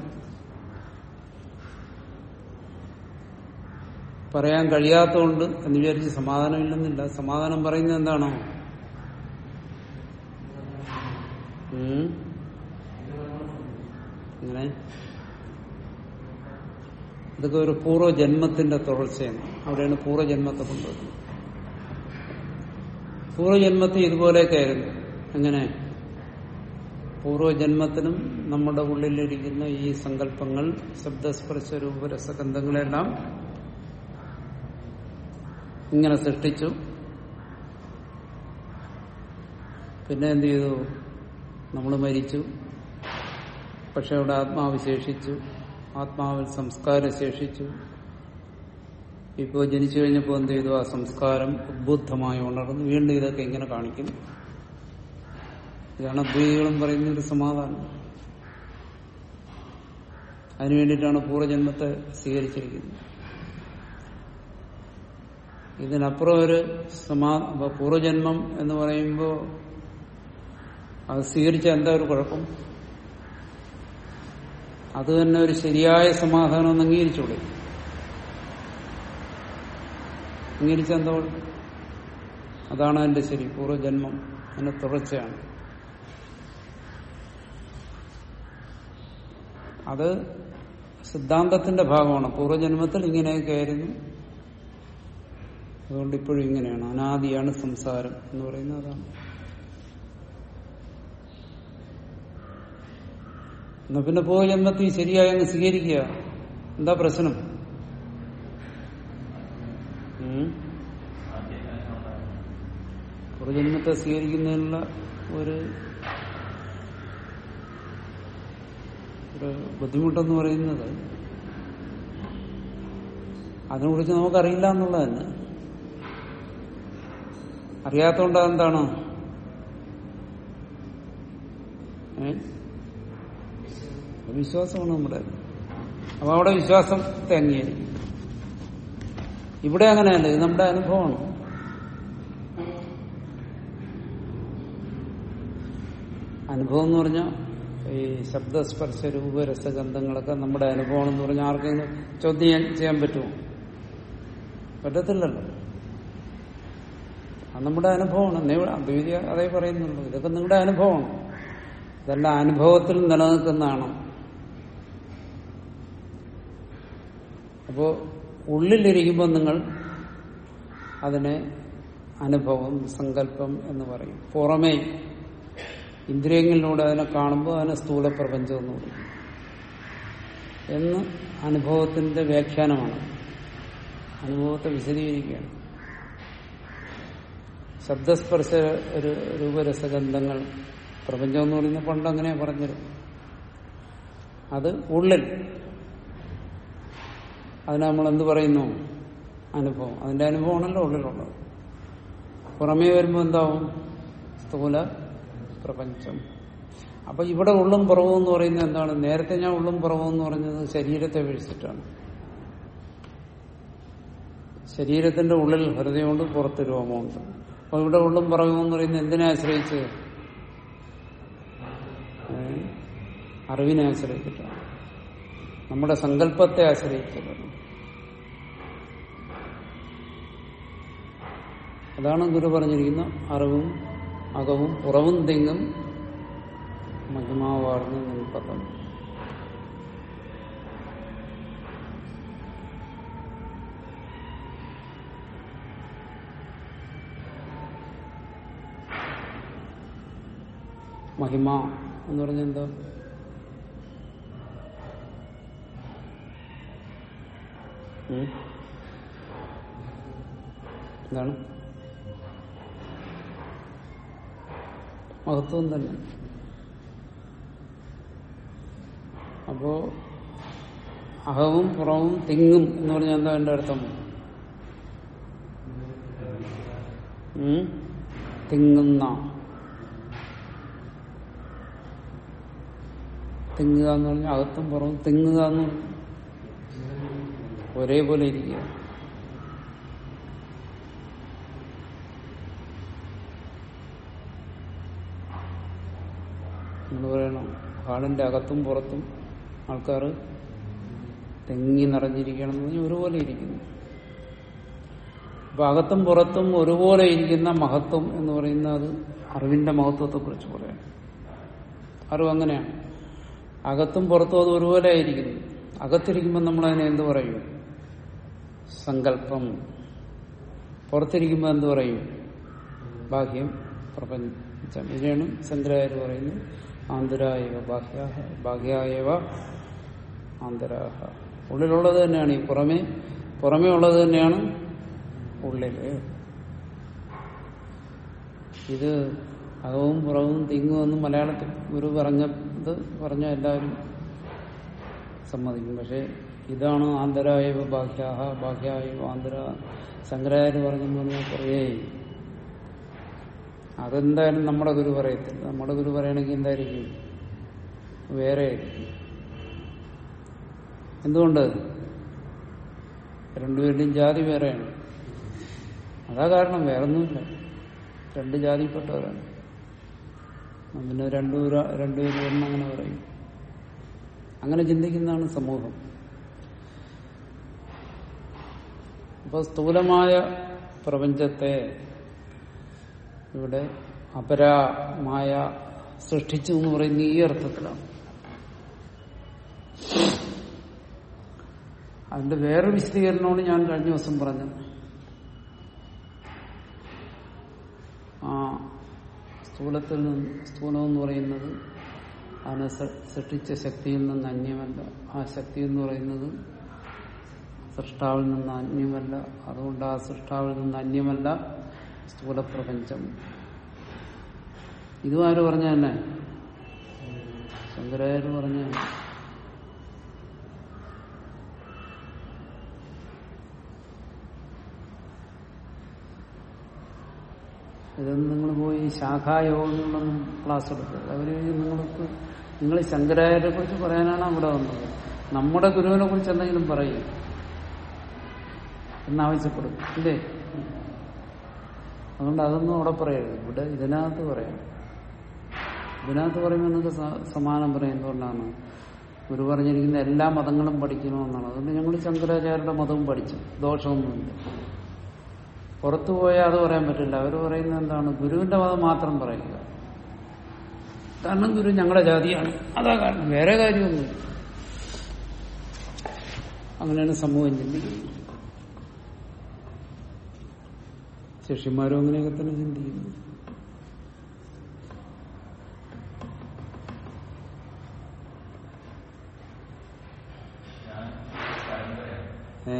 പറയാൻ കഴിയാത്തതുകൊണ്ട് എന്ന് വിചാരിച്ച് സമാധാനമില്ലെന്നില്ല സമാധാനം പറയുന്നത് എന്താണോ ഉം? അങ്ങനെ ഇതൊക്കെ ഒരു പൂർവ്വജന്മത്തിന്റെ തുടർച്ചയാണ് അവിടെയാണ് പൂർവ്വജന്മത്തെ കൊണ്ടുവരുന്നത് പൂർവ്വജന്മത്തിൽ ഇതുപോലെയൊക്കെ ആയിരുന്നു എങ്ങനെ പൂർവ്വജന്മത്തിനും നമ്മുടെ ഉള്ളിലിരിക്കുന്ന ഈ സങ്കല്പങ്ങൾ ശബ്ദസ്പർശ രൂപരസഗന്ധങ്ങളെല്ലാം ഇങ്ങനെ സൃഷ്ടിച്ചു പിന്നെ എന്ത് ചെയ്തു നമ്മൾ മരിച്ചു പക്ഷെ അവിടെ ആത്മാവ് ശേഷിച്ചു ആത്മാവിൽ സംസ്കാരം ശേഷിച്ചു ഇപ്പോൾ ജനിച്ചു കഴിഞ്ഞപ്പോൾ എന്ത് ചെയ്തു ആ സംസ്കാരം ഉദ്ബുദ്ധമായി ഉണർന്നു വീണ്ടും ഇതൊക്കെ ഇങ്ങനെ കാണിക്കുന്നു ഇതാണ് അദ്വൈതികളും പറയുന്ന ഒരു സമാധാനം അതിനു വേണ്ടിയിട്ടാണ് പൂർവ്വജന്മത്തെ സ്വീകരിച്ചിരിക്കുന്നത് ഇതിനപ്പുറം ഒരു സമാ അപ്പൊ പൂർവ്വജന്മം എന്ന് പറയുമ്പോൾ അത് സ്വീകരിച്ച എന്താ ഒരു കുഴപ്പം അത് തന്നെ ഒരു ശരിയായ സമാധാനം ഒന്ന് അംഗീകരിച്ചൂടെ അംഗീകരിച്ച എന്താ കുഴപ്പം? അതാണ് അതിന്റെ ശരി പൂർവ്വജന്മം അതിന്റെ തുടർച്ചയാണ് അത് സിദ്ധാന്തത്തിന്റെ ഭാഗമാണ് പൂർവ്വജന്മത്തിൽ ഇങ്ങനെയൊക്കെ ആയിരുന്നു അതുകൊണ്ട് ഇപ്പോഴും ഇങ്ങനെയാണ് അനാദിയാണ് സംസാരം എന്ന് പറയുന്നത് അതാണ് എന്നാ പിന്നെ പൂർവ്വജന്മത്തിൽ ശരിയായി അങ്ങ് സ്വീകരിക്കുക എന്താ പ്രശ്നം ഉം? പൂർവ്വജന്മത്തെ സ്വീകരിക്കുന്നതിനുള്ള ഒരു ഒരു ബുദ്ധിമുട്ടെന്ന് പറയുന്നത് അതിനെക്കുറിച്ച് നമുക്കറിയില്ല എന്നുള്ളത് തന്നെ അറിയാത്തോണ്ട് എന്താണ് ഏ വിശ്വാസമാണ് നമ്മുടെ അപ്പൊ അവിടെ വിശ്വാസത്തെ അംഗീകരിക്കും ഇവിടെ അങ്ങനെയല്ല ഇത് നമ്മുടെ അനുഭവമാണ് അനുഭവം എന്ന് പറഞ്ഞാൽ ഈ ശബ്ദസ്പർശ രൂപ രസഗന്ധങ്ങളൊക്കെ നമ്മുടെ അനുഭവം എന്ന് പറഞ്ഞാൽ ആർക്കെങ്കിലും ചോദ്യം ചെയ്യാൻ പറ്റുമോ പറ്റത്തില്ലല്ലോ അത് നമ്മുടെ അനുഭവമാണ് നീ- അദ്വൈതി അതേ പറയുന്നുള്ളൂ ഇതൊക്കെ നിങ്ങളുടെ അനുഭവമാണ് ഇതെല്ലാം അനുഭവത്തിൽ നിലനിൽക്കുന്നതാണ് അപ്പോ ഉള്ളിലിരിക്കുമ്പോൾ നിങ്ങൾ അതിനെ അനുഭവം സങ്കല്പം എന്ന് പറയും പുറമേ ഇന്ദ്രിയങ്ങളിലൂടെ അതിനെ കാണുമ്പോൾ അതിനെ സ്ഥൂല പ്രപഞ്ചം എന്ന് പറയും എന്ന് അനുഭവത്തിന്റെ വ്യാഖ്യാനമാണ് അനുഭവത്തെ വിശദീകരിക്കുകയാണ് ശബ്ദസ്പർശ ഒരു രൂപരസഗന്ധങ്ങൾ പ്രപഞ്ചം എന്ന് പറയുന്ന പണ്ട് അങ്ങനെ പറഞ്ഞിരുന്നു അത് ഉള്ളിൽ അതിന് നമ്മൾ എന്ത് പറയുന്നു അനുഭവം അതിന്റെ അനുഭവമാണല്ലോ ഉള്ളിലുള്ളത് പുറമേ വരുമ്പോൾ എന്താവും സ്ഥൂല പ്രപഞ്ചം അപ്പൊ ഇവിടെ ഉള്ളും പുറവും എന്ന് പറയുന്നത് എന്താണ് നേരത്തെ ഞാൻ ഉള്ളും പുറവും എന്ന് പറഞ്ഞത് ശരീരത്തെ വീഴ്ചിട്ടാണ് ശരീരത്തിന്റെ ഉള്ളിൽ ഹൃദയമുണ്ട് പുറത്ത് രോമമുണ്ട് അപ്പൊ ഇവിടെ ഉള്ളും പുറവും എന്ന് പറയുന്നത് എന്തിനെ ആശ്രയിച്ച് ഏ? അറിവിനെ ആശ്രയിച്ചിട്ടാണ് നമ്മുടെ സങ്കല്പത്തെ ആശ്രയിച്ചിട്ടാണ് അതാണ് ഗുരു പറഞ്ഞിരിക്കുന്നത് അറിവും അകവും പുറവും തെങ്ങും മഹിമാവാർന്ന് നിൽപ്പതം മഹിമ എന്ന് പറഞ്ഞ എന്താ ഉം? എന്താണ് മഹത്വം തന്നെ അപ്പോ അഹവും പുറവും തിങ്ങും എന്ന് പറഞ്ഞാൽ എന്താ എന്റെ അർത്ഥം ഉം? തിങ്ങുന്ന തിങ്ങുക എന്ന് പറഞ്ഞാൽ അകത്തും പുറവും തിങ്ങുക എന്ന് പറഞ്ഞാൽ ഒരേപോലെ ഇരിക്കുക എന്ന് പറയണം ഹാളിന്റെ അകത്തും പുറത്തും ആൾക്കാർ തെങ്ങി നിറഞ്ഞിരിക്കണം എന്ന് പറഞ്ഞാൽ ഒരുപോലെ ഇരിക്കുന്നു അപ്പൊ അകത്തും പുറത്തും ഒരുപോലെ ഇരിക്കുന്ന മഹത്വം എന്ന് പറയുന്നത് അത് അറിവിന്റെ മഹത്വത്തെ കുറിച്ച് പറയാം അറിവ് അങ്ങനെയാണ് അകത്തും പുറത്തും അത് ഒരുപോലെ ആയിരിക്കുന്നു അകത്തിരിക്കുമ്പോൾ നമ്മൾ അതിനെ എന്ത് പറയും സങ്കല്പം പുറത്തിരിക്കുമ്പോൾ എന്ത് പറയും ബാഹ്യം പ്രപഞ്ചം ഇതിനാണ് ശങ്കരാചാര്യ പറയുന്നത് ആന്തരായവ ബാഹ്യ ബാഹ്യായവ ആന്തരാഹ ഉള്ളിലുള്ളത് തന്നെയാണ് ഈ പുറമേ പുറമേ ഉള്ളത് തന്നെയാണ് ഉള്ളില് ഇത് അകവും പുറവും തിങ്ങും എന്നും മലയാളത്തിൽ ഗുരു പറഞ്ഞത് പറഞ്ഞ എല്ലാവരും സമ്മതിക്കും പക്ഷെ ഇതാണ് ആന്തരായവ ബാഹ്യാഹ ബാഹ്യായവ ആന്തര ശങ്കരാചാര്യ പറഞ്ഞെന്ന് പറഞ്ഞാൽ കുറേ അതെന്തായാലും നമ്മുടെ ഗുരു പറയത്തില്ല നമ്മുടെ ഗുരു പറയണമെങ്കിൽ എന്തായിരിക്കും വേറെ ആയിരിക്കും എന്തുകൊണ്ട് രണ്ടുപേരുടെയും ജാതി വേറെയാണ് അതാ കാരണം വേറൊന്നുമില്ല രണ്ട് ജാതിപ്പെട്ടവരാണ് പിന്നെ രണ്ടു രണ്ടുപേരും എന്നങ്ങനെ പറയും അങ്ങനെ ചിന്തിക്കുന്നതാണ് സമൂഹം അപ്പൊ സ്ഥൂലമായ പ്രപഞ്ചത്തെ ഇവിടെ അപരാമായ സൃഷ്ടിച്ചു എന്ന് പറയുന്ന ഈ അർത്ഥത്തിലാണ് അതിന്റെ വേറെ വിശദീകരണമാണ് ഞാൻ കഴിഞ്ഞ ദിവസം പറഞ്ഞത് ആ സ്ഥൂലത്തിൽ നിന്ന് സ്ഥൂലം എന്ന് പറയുന്നത് അതിനെ സൃഷ്ടിച്ച ശക്തിയിൽ നിന്ന് അന്യമല്ല ആ ശക്തി എന്ന് പറയുന്നത് സൃഷ്ടാവിൽ നിന്ന് അന്യമല്ല അതുകൊണ്ട് ആ സൃഷ്ടാവിൽ നിന്ന് അന്യമല്ല സ്ഥൂലപ്രപഞ്ചം ഇതും ആര് പറഞ്ഞ തന്നെ ശങ്കരാചാര്യ പറഞ്ഞ ഇതൊന്നും നിങ്ങൾ പോയി ശാഖായോഗങ്ങളൊന്നും ക്ലാസ് എടുക്കുക അവര് നിങ്ങൾക്ക് നിങ്ങൾ ശങ്കരാചാര്യെ കുറിച്ച് പറയാനാണ് അവിടെ വന്നത് നമ്മുടെ ഗുരുവിനെ കുറിച്ച് എന്തെങ്കിലും പറയും എന്നാവശ്യപ്പെടും ഇല്ലേ അതുകൊണ്ട് അതൊന്നും അവിടെ പറയരുത് ഇവിടെ ഇതിനകത്ത് പറയാം ഇതിനകത്ത് പറയുമ്പോൾ നിങ്ങൾക്ക് സമാനം പറയുന്നതുകൊണ്ടാണ് ഗുരു പറഞ്ഞിരിക്കുന്ന എല്ലാ മതങ്ങളും പഠിക്കണമെന്നാണ് അതുകൊണ്ട് ഞങ്ങൾ ശങ്കരാചാര്യരുടെ മതവും പഠിച്ചു ദോഷമൊന്നുമില്ല പുറത്തു പോയാൽ അത് പറയാൻ പറ്റില്ല അവർ പറയുന്നത് എന്താണ് ഗുരുവിന്റെ മതം മാത്രം പറയുക കാരണം ഗുരു ഞങ്ങളുടെ ജാതിയാണ് അതാ കാരണം വേറെ കാര്യമൊന്നുമില്ല അങ്ങനെയാണ് സമൂഹം ചിന്തിക്കുന്നത് ശിഷ്യന്മാരും അങ്ങനെയൊക്കെ തന്നെ ചിന്തിക്കുന്നു ഏ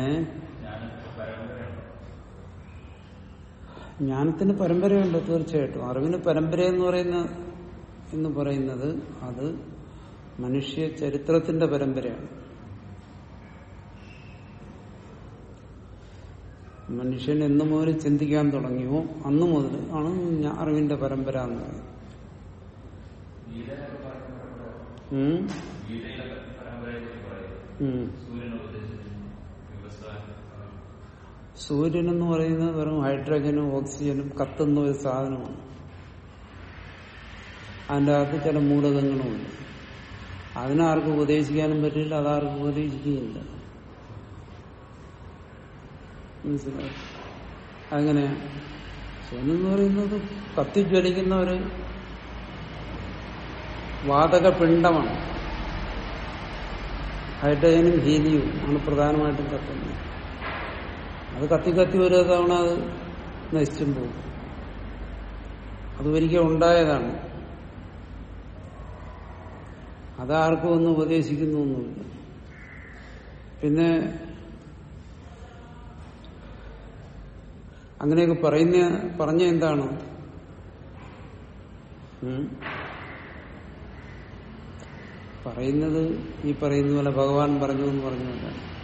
ജ്ഞാനത്തിന് പരമ്പരയുണ്ട് തീർച്ചയായിട്ടും അറിവിന് പരമ്പര എന്ന് പറയുന്ന എന്ന് പറയുന്നത് അത് മനുഷ്യ ചരിത്രത്തിന്റെ പരമ്പരയാണ് മനുഷ്യൻ എന്ന് മുതൽ ചിന്തിക്കാൻ തുടങ്ങിയോ അന്ന് മുതൽ ആണ് അറിവിന്റെ പരമ്പര എന്ന് പറയുന്നത് ഉം. ഉം. സൂര്യൻ എന്ന് പറയുന്നത് വെറും ഹൈഡ്രജനും ഓക്സിജനും കത്തുന്ന ഒരു സാധനമാണ് അതിൻ്റെ അകത്ത് ചില മൂലകങ്ങളുമുണ്ട് അതിനാർക്കും ഉപദേശിക്കാനും പറ്റില്ല അതാർക്കും ഉപദേശിക്കുകയില്ല മനസ്സിലായി അതെങ്ങനെയാ സൂര്യൻ എന്ന് പറയുന്നത് കത്തിജ്വലിക്കുന്ന ഒരു വാതക പിണ്ഡമാണ് ഹൈഡ്രജനും ഹീലിയും ആണ് പ്രധാനമായിട്ടും കത്തുന്നത് അത് കത്തി കത്തി ഒരു തവണ അത് നശിച്ചും പോകും അത് ഒരിക്കൽ ഉണ്ടായതാണ് അതാർക്കും ഒന്നും ഉപദേശിക്കുന്നൊന്നുമില്ല പിന്നെ അങ്ങനെയൊക്കെ പറയുന്ന പറഞ്ഞ എന്താണ് ഉം? പറയുന്നത് ഈ പറയുന്ന പോലെ ഭഗവാൻ പറഞ്ഞു എന്ന് പറഞ്ഞല്ല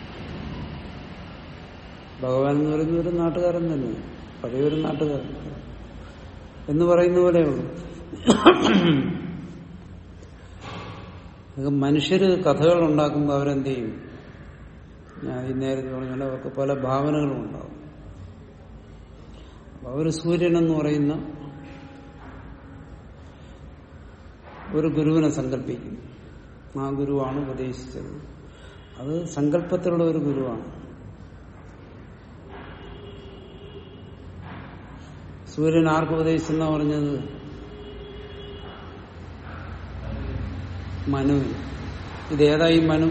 ഭഗവാൻ എന്ന് പറയുന്ന ഒരു നാട്ടുകാരൻ തന്നെ പഴയൊരു നാട്ടുകാരൻ എന്ന് പറയുന്ന പോലെയുള്ളൂ ഇത് മനുഷ്യര് കഥകൾ ഉണ്ടാക്കുമ്പോൾ അവരെന്ത് ചെയ്യും ഞാൻ ഈ നേരത്തെ പറഞ്ഞാൽ അവർക്ക് പല ഭാവനകളും ഉണ്ടാവും അപ്പൊ അവര് സൂര്യൻ എന്ന് പറയുന്ന ഒരു ഗുരുവിനെ സങ്കല്പിക്കും ആ ഗുരുവാണ് ഉപദേശിച്ചത് അത് സങ്കല്പത്തിലുള്ള ഒരു ഗുരുവാണ് സൂര്യൻ ആർക്ക് ഉപദേശിച്ചെന്ന പറഞ്ഞത് മനുവിന് ഇതേതായി മനു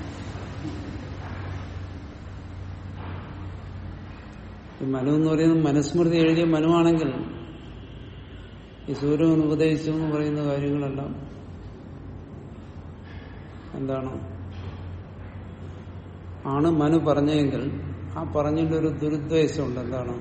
ഈ മനു എന്ന് പറയുന്നത് മനുസ്മൃതി എഴുതിയ മനുവാണെങ്കിൽ ഈ സൂര്യൻ ഉപദേശിച്ചു എന്ന് പറയുന്ന കാര്യങ്ങളെല്ലാം എന്താണ് ആണ് മനു പറഞ്ഞെങ്കിൽ ആ പറഞ്ഞതിന്റെ ഒരു ദുരുദ്ദേശമുണ്ട് എന്താണ്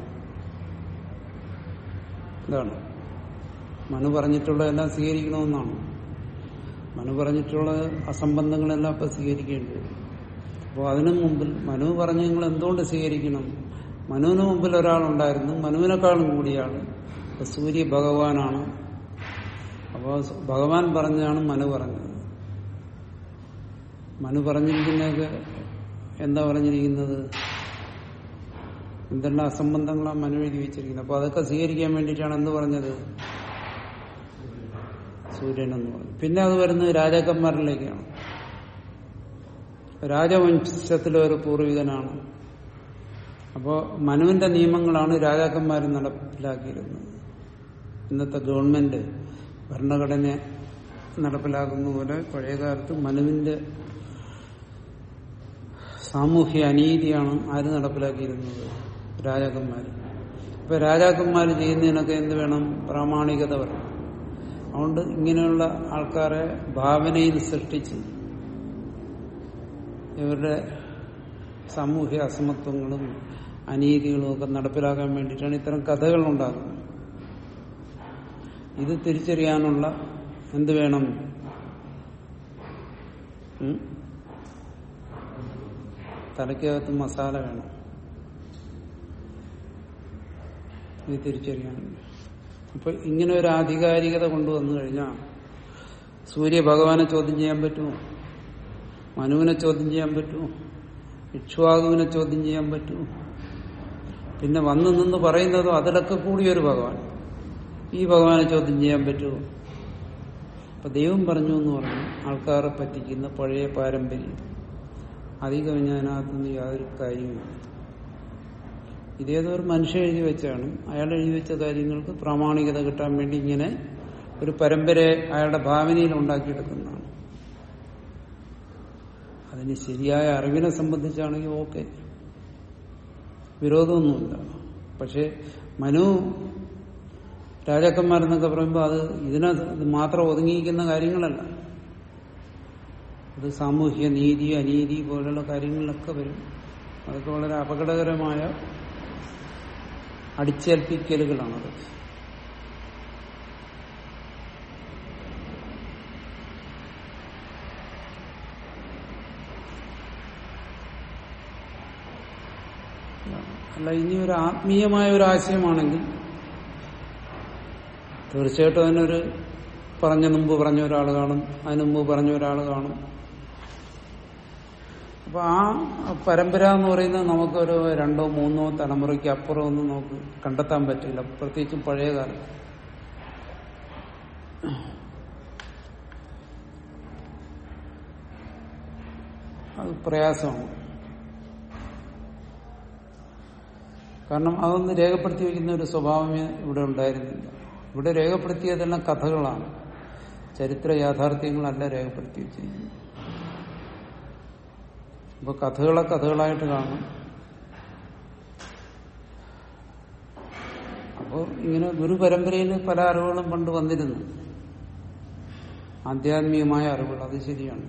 എന്താണ് മനു പറഞ്ഞിട്ടുള്ളതെല്ലാം സ്വീകരിക്കണമെന്നാണ് മനു പറഞ്ഞിട്ടുള്ള അസംബന്ധങ്ങളെല്ലാം ഇപ്പൊ സ്വീകരിക്കേണ്ടി വരും അപ്പോൾ അതിനു മുമ്പിൽ മനു പറഞ്ഞ നിങ്ങൾ എന്തുകൊണ്ട് സ്വീകരിക്കണം മനുവിന് മുമ്പിൽ ഒരാളുണ്ടായിരുന്നു മനുവിനേക്കാളും കൂടിയാണ് അപ്പൊ സൂര്യ ഭഗവാനാണ് അപ്പോൾ ഭഗവാൻ പറഞ്ഞാണ് മനു പറഞ്ഞത് മനു പറഞ്ഞിരിക്കുന്നതൊക്കെ എന്താ പറഞ്ഞിരിക്കുന്നത് എന്തെല്ലാം അസംബന്ധങ്ങളാണ് മനു എഴുതി വെച്ചിരിക്കുന്നത് അപ്പൊ അതൊക്കെ സ്വീകരിക്കാൻ വേണ്ടിയിട്ടാണ് എന്ത് പറഞ്ഞത് സൂര്യൻ എന്ന് പറഞ്ഞു പിന്നെ അത് വരുന്നത് രാജാക്കന്മാരിലേക്കാണ് രാജവംശത്തിലെ ഒരു പൂർവികനാണ് അപ്പോ മനുവിന്റെ നിയമങ്ങളാണ് രാജാക്കന്മാർ നടപ്പിലാക്കിയിരുന്നത് ഇന്നത്തെ ഗവൺമെന്റ് ഭരണഘടന നടപ്പിലാക്കുന്ന പോലെ പഴയകാലത്ത് മനുവിന്റെ സാമൂഹ്യ അനീതിയാണ് ആര് നടപ്പിലാക്കിയിരുന്നത് രാജാക്കന്മാർ ഇപ്പൊ രാജാക്കന്മാർ ചെയ്യുന്നതിനൊക്കെ എന്ത് വേണം പ്രാമാണികത വേണം അതുകൊണ്ട് ഇങ്ങനെയുള്ള ആൾക്കാരെ ഭാവനയിൽ സൃഷ്ടിച്ച് ഇവരുടെ സാമൂഹ്യ അസമത്വങ്ങളും അനീതികളും ഒക്കെ നടപ്പിലാക്കാൻ വേണ്ടിയിട്ടാണ് ഇത്തരം കഥകൾ ഉണ്ടാകുന്നത് ഇത് തിരിച്ചറിയാനുള്ള എന്ത് വേണം ഉം? തലയ്ക്കകത്ത് മസാല വേണം ഇത് തിരിച്ചറിയാൻ അപ്പൊ ഇങ്ങനെ ഒരു ആധികാരികത കൊണ്ടുവന്നു കഴിഞ്ഞാൽ സൂര്യ ഭഗവാനെ ചോദ്യം ചെയ്യാൻ പറ്റുമോ മനുവിനെ ചോദ്യം ചെയ്യാൻ പറ്റുമോ ഇക്ഷ്വാകുവിനെ ചോദ്യം ചെയ്യാൻ പറ്റുമോ പിന്നെ വന്നു നിന്ന് പറയുന്നതും അതിലൊക്കെ കൂടിയൊരു ഭഗവാൻ ഈ ഭഗവാനെ ചോദ്യം ചെയ്യാൻ പറ്റുമോ അപ്പൊ ദൈവം പറഞ്ഞു എന്ന് പറഞ്ഞു ആൾക്കാരെ പറ്റിക്കുന്ന പഴയ പാരമ്പര്യം അധികം അതിനകത്തുനിന്ന് യാതൊരു കാര്യമില്ല ഇതേതോ ഒരു മനുഷ്യൻ എഴുതി വെച്ചാണ് അയാൾ എഴുതി വെച്ച കാര്യങ്ങൾക്ക് പ്രാമാണികത കിട്ടാൻ വേണ്ടി ഇങ്ങനെ ഒരു പരമ്പരയെ അയാളുടെ ഭാവനയിൽ ഉണ്ടാക്കിയെടുക്കുന്നതാണ് അതിന് ശരിയായ അറിവിനെ സംബന്ധിച്ചാണെങ്കിൽ ഓക്കെ വിരോധമൊന്നുമില്ല പക്ഷെ മനു രാജാക്കന്മാരെന്നൊക്കെ പറയുമ്പോൾ അത് ഇതിനെ ഇത് മാത്രം ഒതുങ്ങിയിരിക്കുന്ന കാര്യങ്ങളല്ല അത് സാമൂഹ്യ നീതി അനീതി പോലുള്ള കാര്യങ്ങളിലൊക്കെ വരും അതൊക്കെ വളരെ അപകടകരമായ അടിച്ചേൽപ്പിക്കലുകളാണത് അല്ല ഇനി ഒരു ആത്മീയമായ ഒരു ആശയമാണെങ്കിൽ തീർച്ചയായിട്ടും അതിനൊരു പറഞ്ഞ മുമ്പ് പറഞ്ഞ ഒരാൾ കാണും അതിന് മുമ്പ് പറഞ്ഞ ഒരാൾ കാണും അപ്പൊ ആ പരമ്പര എന്ന് പറയുന്നത് നമുക്കൊരു രണ്ടോ മൂന്നോ തലമുറയ്ക്ക് അപ്പുറം ഒന്നും നമുക്ക് കണ്ടെത്താൻ പറ്റില്ല പ്രത്യേകിച്ചും പഴയ കാലം അത് പ്രയാസമാണ് കാരണം അതൊന്ന് രേഖപ്പെടുത്തി വയ്ക്കുന്ന ഒരു സ്വഭാവമേ ഇവിടെ ഉണ്ടായിരുന്നില്ല ഇവിടെ രേഖപ്പെടുത്തിയതെല്ലാം കഥകളാണ് ചരിത്ര യാഥാർത്ഥ്യങ്ങളല്ല രേഖപ്പെടുത്തി വെച്ചിരിക്കുന്നത് അപ്പൊ കഥകളെ കഥകളായിട്ട് കാണും അപ്പോൾ ഇങ്ങനെ ഗുരുപരമ്പരയിൽ പല അറിവുകളും പണ്ട് വന്നിരുന്നു ആധ്യാത്മികമായ അറിവുകൾ അത് ശരിയാണ്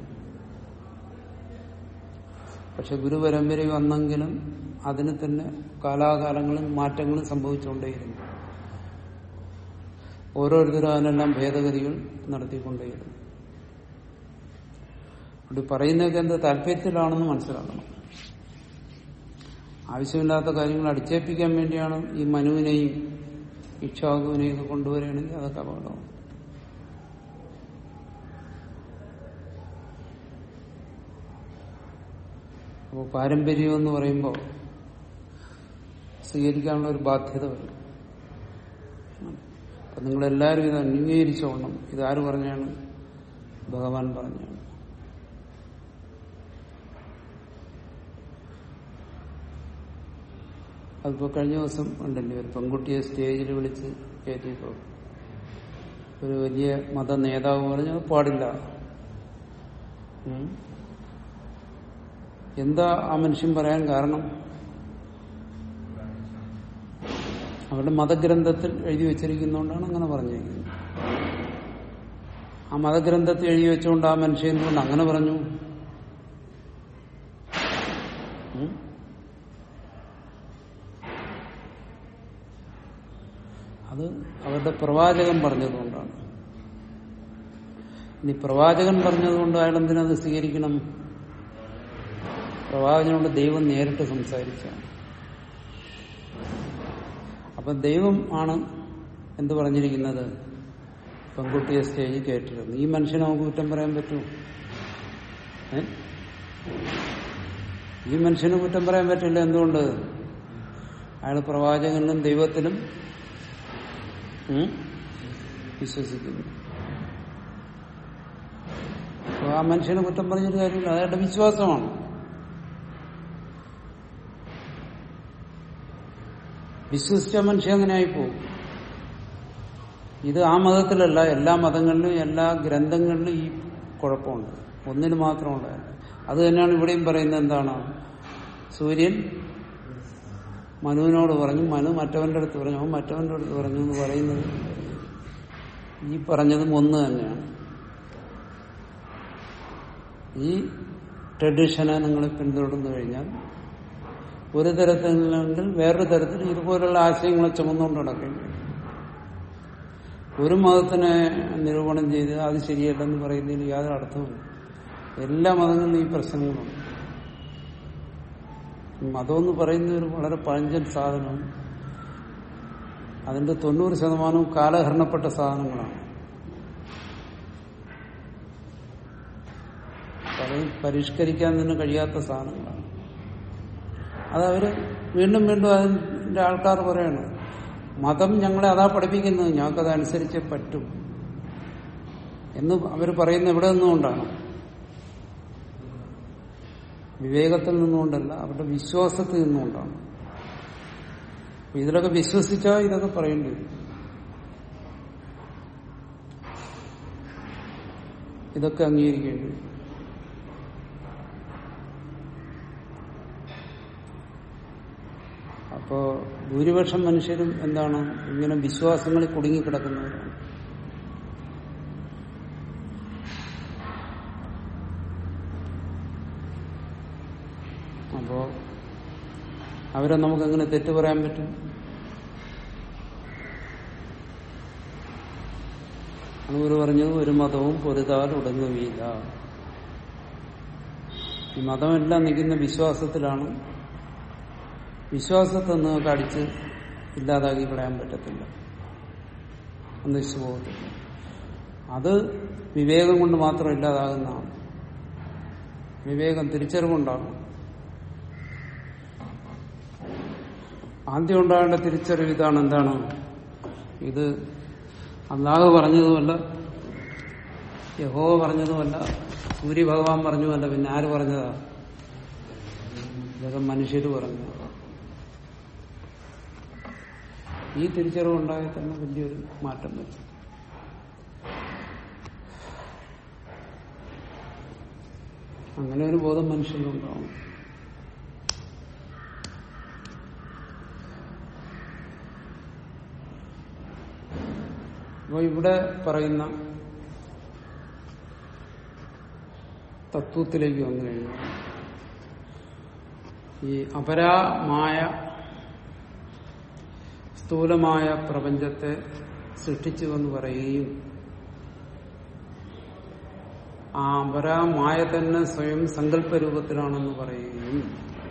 പക്ഷെ ഗുരുപരമ്പര വന്നെങ്കിലും അതിന് തന്നെ കാലാകാലങ്ങളിൽ മാറ്റങ്ങളും സംഭവിച്ചുകൊണ്ടേയിരുന്നു ഓരോരുത്തരും അതിനെല്ലാം ഭേദഗതികൾ നടത്തിക്കൊണ്ടേയിരുന്നു അവിടെ പറയുന്നതൊക്കെ എന്ത് താല്പര്യത്തിലാണെന്ന് മനസ്സിലാക്കണം ആവശ്യമില്ലാത്ത കാര്യങ്ങൾ അടിച്ചേൽപ്പിക്കാൻ വേണ്ടിയാണ് ഈ മനുവിനെയും ഇക്ഷാകുവിനെയും ഒക്കെ കൊണ്ടുവരികയാണെങ്കിൽ അതൊക്കെ അപകടമാണ് അപ്പോൾ പാരമ്പര്യം എന്ന് പറയുമ്പോൾ സ്വീകരിക്കാനുള്ള ഒരു ബാധ്യത വരും അപ്പൊ നിങ്ങളെല്ലാവരും ഇത് അംഗീകരിച്ചോളണം ഇതാര് പറഞ്ഞാണ് ഭഗവാൻ പറഞ്ഞാണ് അതിപ്പോ കഴിഞ്ഞ ദിവസം ഉണ്ടല്ലേ ഒരു പെൺകുട്ടിയെ സ്റ്റേജിൽ വിളിച്ച് കയറ്റിയപ്പോ ഒരു വലിയ മത നേതാവ് പറഞ്ഞു അത് പാടില്ല ഉം. എന്താ ആ മനുഷ്യൻ പറയാൻ കാരണം അവരുടെ മതഗ്രന്ഥത്തിൽ എഴുതി വെച്ചിരിക്കുന്നതുകൊണ്ടാണ് അങ്ങനെ പറഞ്ഞിരിക്കുന്നത് ആ മതഗ്രന്ഥത്തിൽ എഴുതി വെച്ചുകൊണ്ട് ആ മനുഷ്യൻ കൊണ്ട് അങ്ങനെ പറഞ്ഞു ഉം? അത് അവരുടെ പ്രവാചകൻ പറഞ്ഞതുകൊണ്ടാണ് ഇനി പ്രവാചകൻ പറഞ്ഞതുകൊണ്ട് അയാൾ എന്തിനത് സ്വീകരിക്കണം പ്രവാചകനോട് ദൈവം നേരിട്ട് സംസാരിച്ചാണ് അപ്പൊ ദൈവം ആണ് എന്ത് പറഞ്ഞിരിക്കുന്നത് പെൺകുട്ടിയെ സ്റ്റേജിൽ കയറ്റിരുന്നു ഈ മനുഷ്യനെ നമുക്ക് കുറ്റം പറയാൻ പറ്റുമോ ഏ ഈ മനുഷ്യന് കുറ്റം പറയാൻ പറ്റില്ല എന്തുകൊണ്ട് അയാൾ പ്രവാചകനിലും ദൈവത്തിലും ഉം, വിശ്വസിക്കുന്നു അപ്പൊ ആ മനുഷ്യനെ കുറ്റം പറഞ്ഞിട്ട് കാര്യമില്ല അത് അയാളുടെ വിശ്വാസമാണ് വിശ്വസിച്ച മനുഷ്യൻ അങ്ങനെ ആയിപ്പോവും ഇത് ആ മതത്തിലല്ല എല്ലാ മതങ്ങളിലും എല്ലാ ഗ്രന്ഥങ്ങളിലും ഈ കുഴപ്പമുണ്ട് ഒന്നിന് മാത്രമുള്ള അത് തന്നെയാണ് ഇവിടെയും പറയുന്നത് എന്താണ് സൂര്യൻ മനുവിനോട് പറഞ്ഞു മനു മറ്റവന്റെ അടുത്ത് പറഞ്ഞു അവൻ മറ്റവന്റെ അടുത്ത് പറഞ്ഞു എന്ന് പറയുന്നത് ഈ പറഞ്ഞതും ഒന്ന് തന്നെയാണ് ഈ ട്രഡീഷനെ നിങ്ങൾ പിന്തുടർന്നു കഴിഞ്ഞാൽ ഒരു തരത്തിലെങ്കിൽ വേറൊരു തരത്തിൽ ഇതുപോലുള്ള ആശയങ്ങളെ ചുമന്നുകൊണ്ട് നടക്കേണ്ടി വരും. ഒരു മതത്തിനെ നിരൂപണം ചെയ്ത് അത് ശരിയല്ലെന്ന് പറയുന്നതിൽ യാതൊരു അർത്ഥമില്ല എല്ലാ മതങ്ങളിലും ഈ പ്രശ്നങ്ങളുണ്ട് മതം എന്ന് പറയുന്ന ഒരു വളരെ പഴഞ്ചൻ സാധനവും അതിന്റെ തൊണ്ണൂറ് ശതമാനവും കാലഹരണപ്പെട്ട സാധനങ്ങളാണ് പല- പരിഷ്കരിക്കാൻ തന്നെ കഴിയാത്ത സാധനങ്ങളാണ് അതവര് വീണ്ടും വീണ്ടും അതിന്റെ ആൾക്കാർ പറയണം മതം ഞങ്ങളെ അതാ പഠിപ്പിക്കുന്നത് ഞങ്ങൾക്കത് അനുസരിച്ചേ പറ്റും എന്ന് അവർ പറയുന്ന എവിടെ നിന്നുകൊണ്ടാണ് വിവേകത്തിൽ നിന്നുകൊണ്ടല്ല അവരുടെ വിശ്വാസത്തിൽ നിന്നുകൊണ്ടാണ് അപ്പൊ ഇതിലൊക്കെ വിശ്വസിച്ചാൽ ഇതൊക്കെ പറയേണ്ടി വരും ഇതൊക്കെ അംഗീകരിക്കേണ്ടി വരും അപ്പോ ഭൂരിപക്ഷം മനുഷ്യരും എന്താണ് ഇങ്ങനെ വിശ്വാസങ്ങളിൽ കുടുങ്ങിക്കിടക്കുന്നവരാണ് അപ്പോ അവരെ നമുക്ക് എങ്ങനെ തെറ്റു പറയാൻ പറ്റും അങ്ങനെ പറഞ്ഞത് ഒരു മതവും പൊരുതാൽ ഉടങ്ങുകയില്ല ഈ മതമെല്ലാം നിൽക്കുന്ന വിശ്വാസത്തിലാണ് വിശ്വാസത്തെ നിങ്ങൾക്ക് അടിച്ച് ഇല്ലാതാക്കി കളയാൻ പറ്റത്തില്ല ഒന്നിച്ചു പോകത്തില്ല അത് വിവേകം കൊണ്ട് മാത്രം ഇല്ലാതാകുന്നതാണ് വിവേകം തിരിച്ചറിവുണ്ടാകും ആദ്യം ഉണ്ടാകേണ്ട തിരിച്ചറിവ് ഇതാണ് എന്താണ് ഇത് അള്ളാഹ് പറഞ്ഞതുമല്ല യഹോവ പറഞ്ഞതുമല്ല സൂര്യഭഗവാൻ പറഞ്ഞതുമല്ല പിന്നെ ആര് പറഞ്ഞതാ ഇതൊക്കെ മനുഷ്യര് പറഞ്ഞു ഈ തിരിച്ചറിവുണ്ടായാൽ തന്നെ വലിയൊരു മാറ്റം വരും അങ്ങനെ ഒരു ബോധം മനുഷ്യനുണ്ടാവും അപ്പൊ ഇവിടെ പറയുന്ന തത്വത്തിലേക്ക് വന്നു കഴിഞ്ഞാൽ ഈ അപരാമായ സ്ഥൂലമായ പ്രപഞ്ചത്തെ സൃഷ്ടിച്ചു എന്ന് പറയുകയും ആ അപരാമായ തന്നെ സ്വയം സങ്കല്പരൂപത്തിലാണെന്ന് പറയുകയും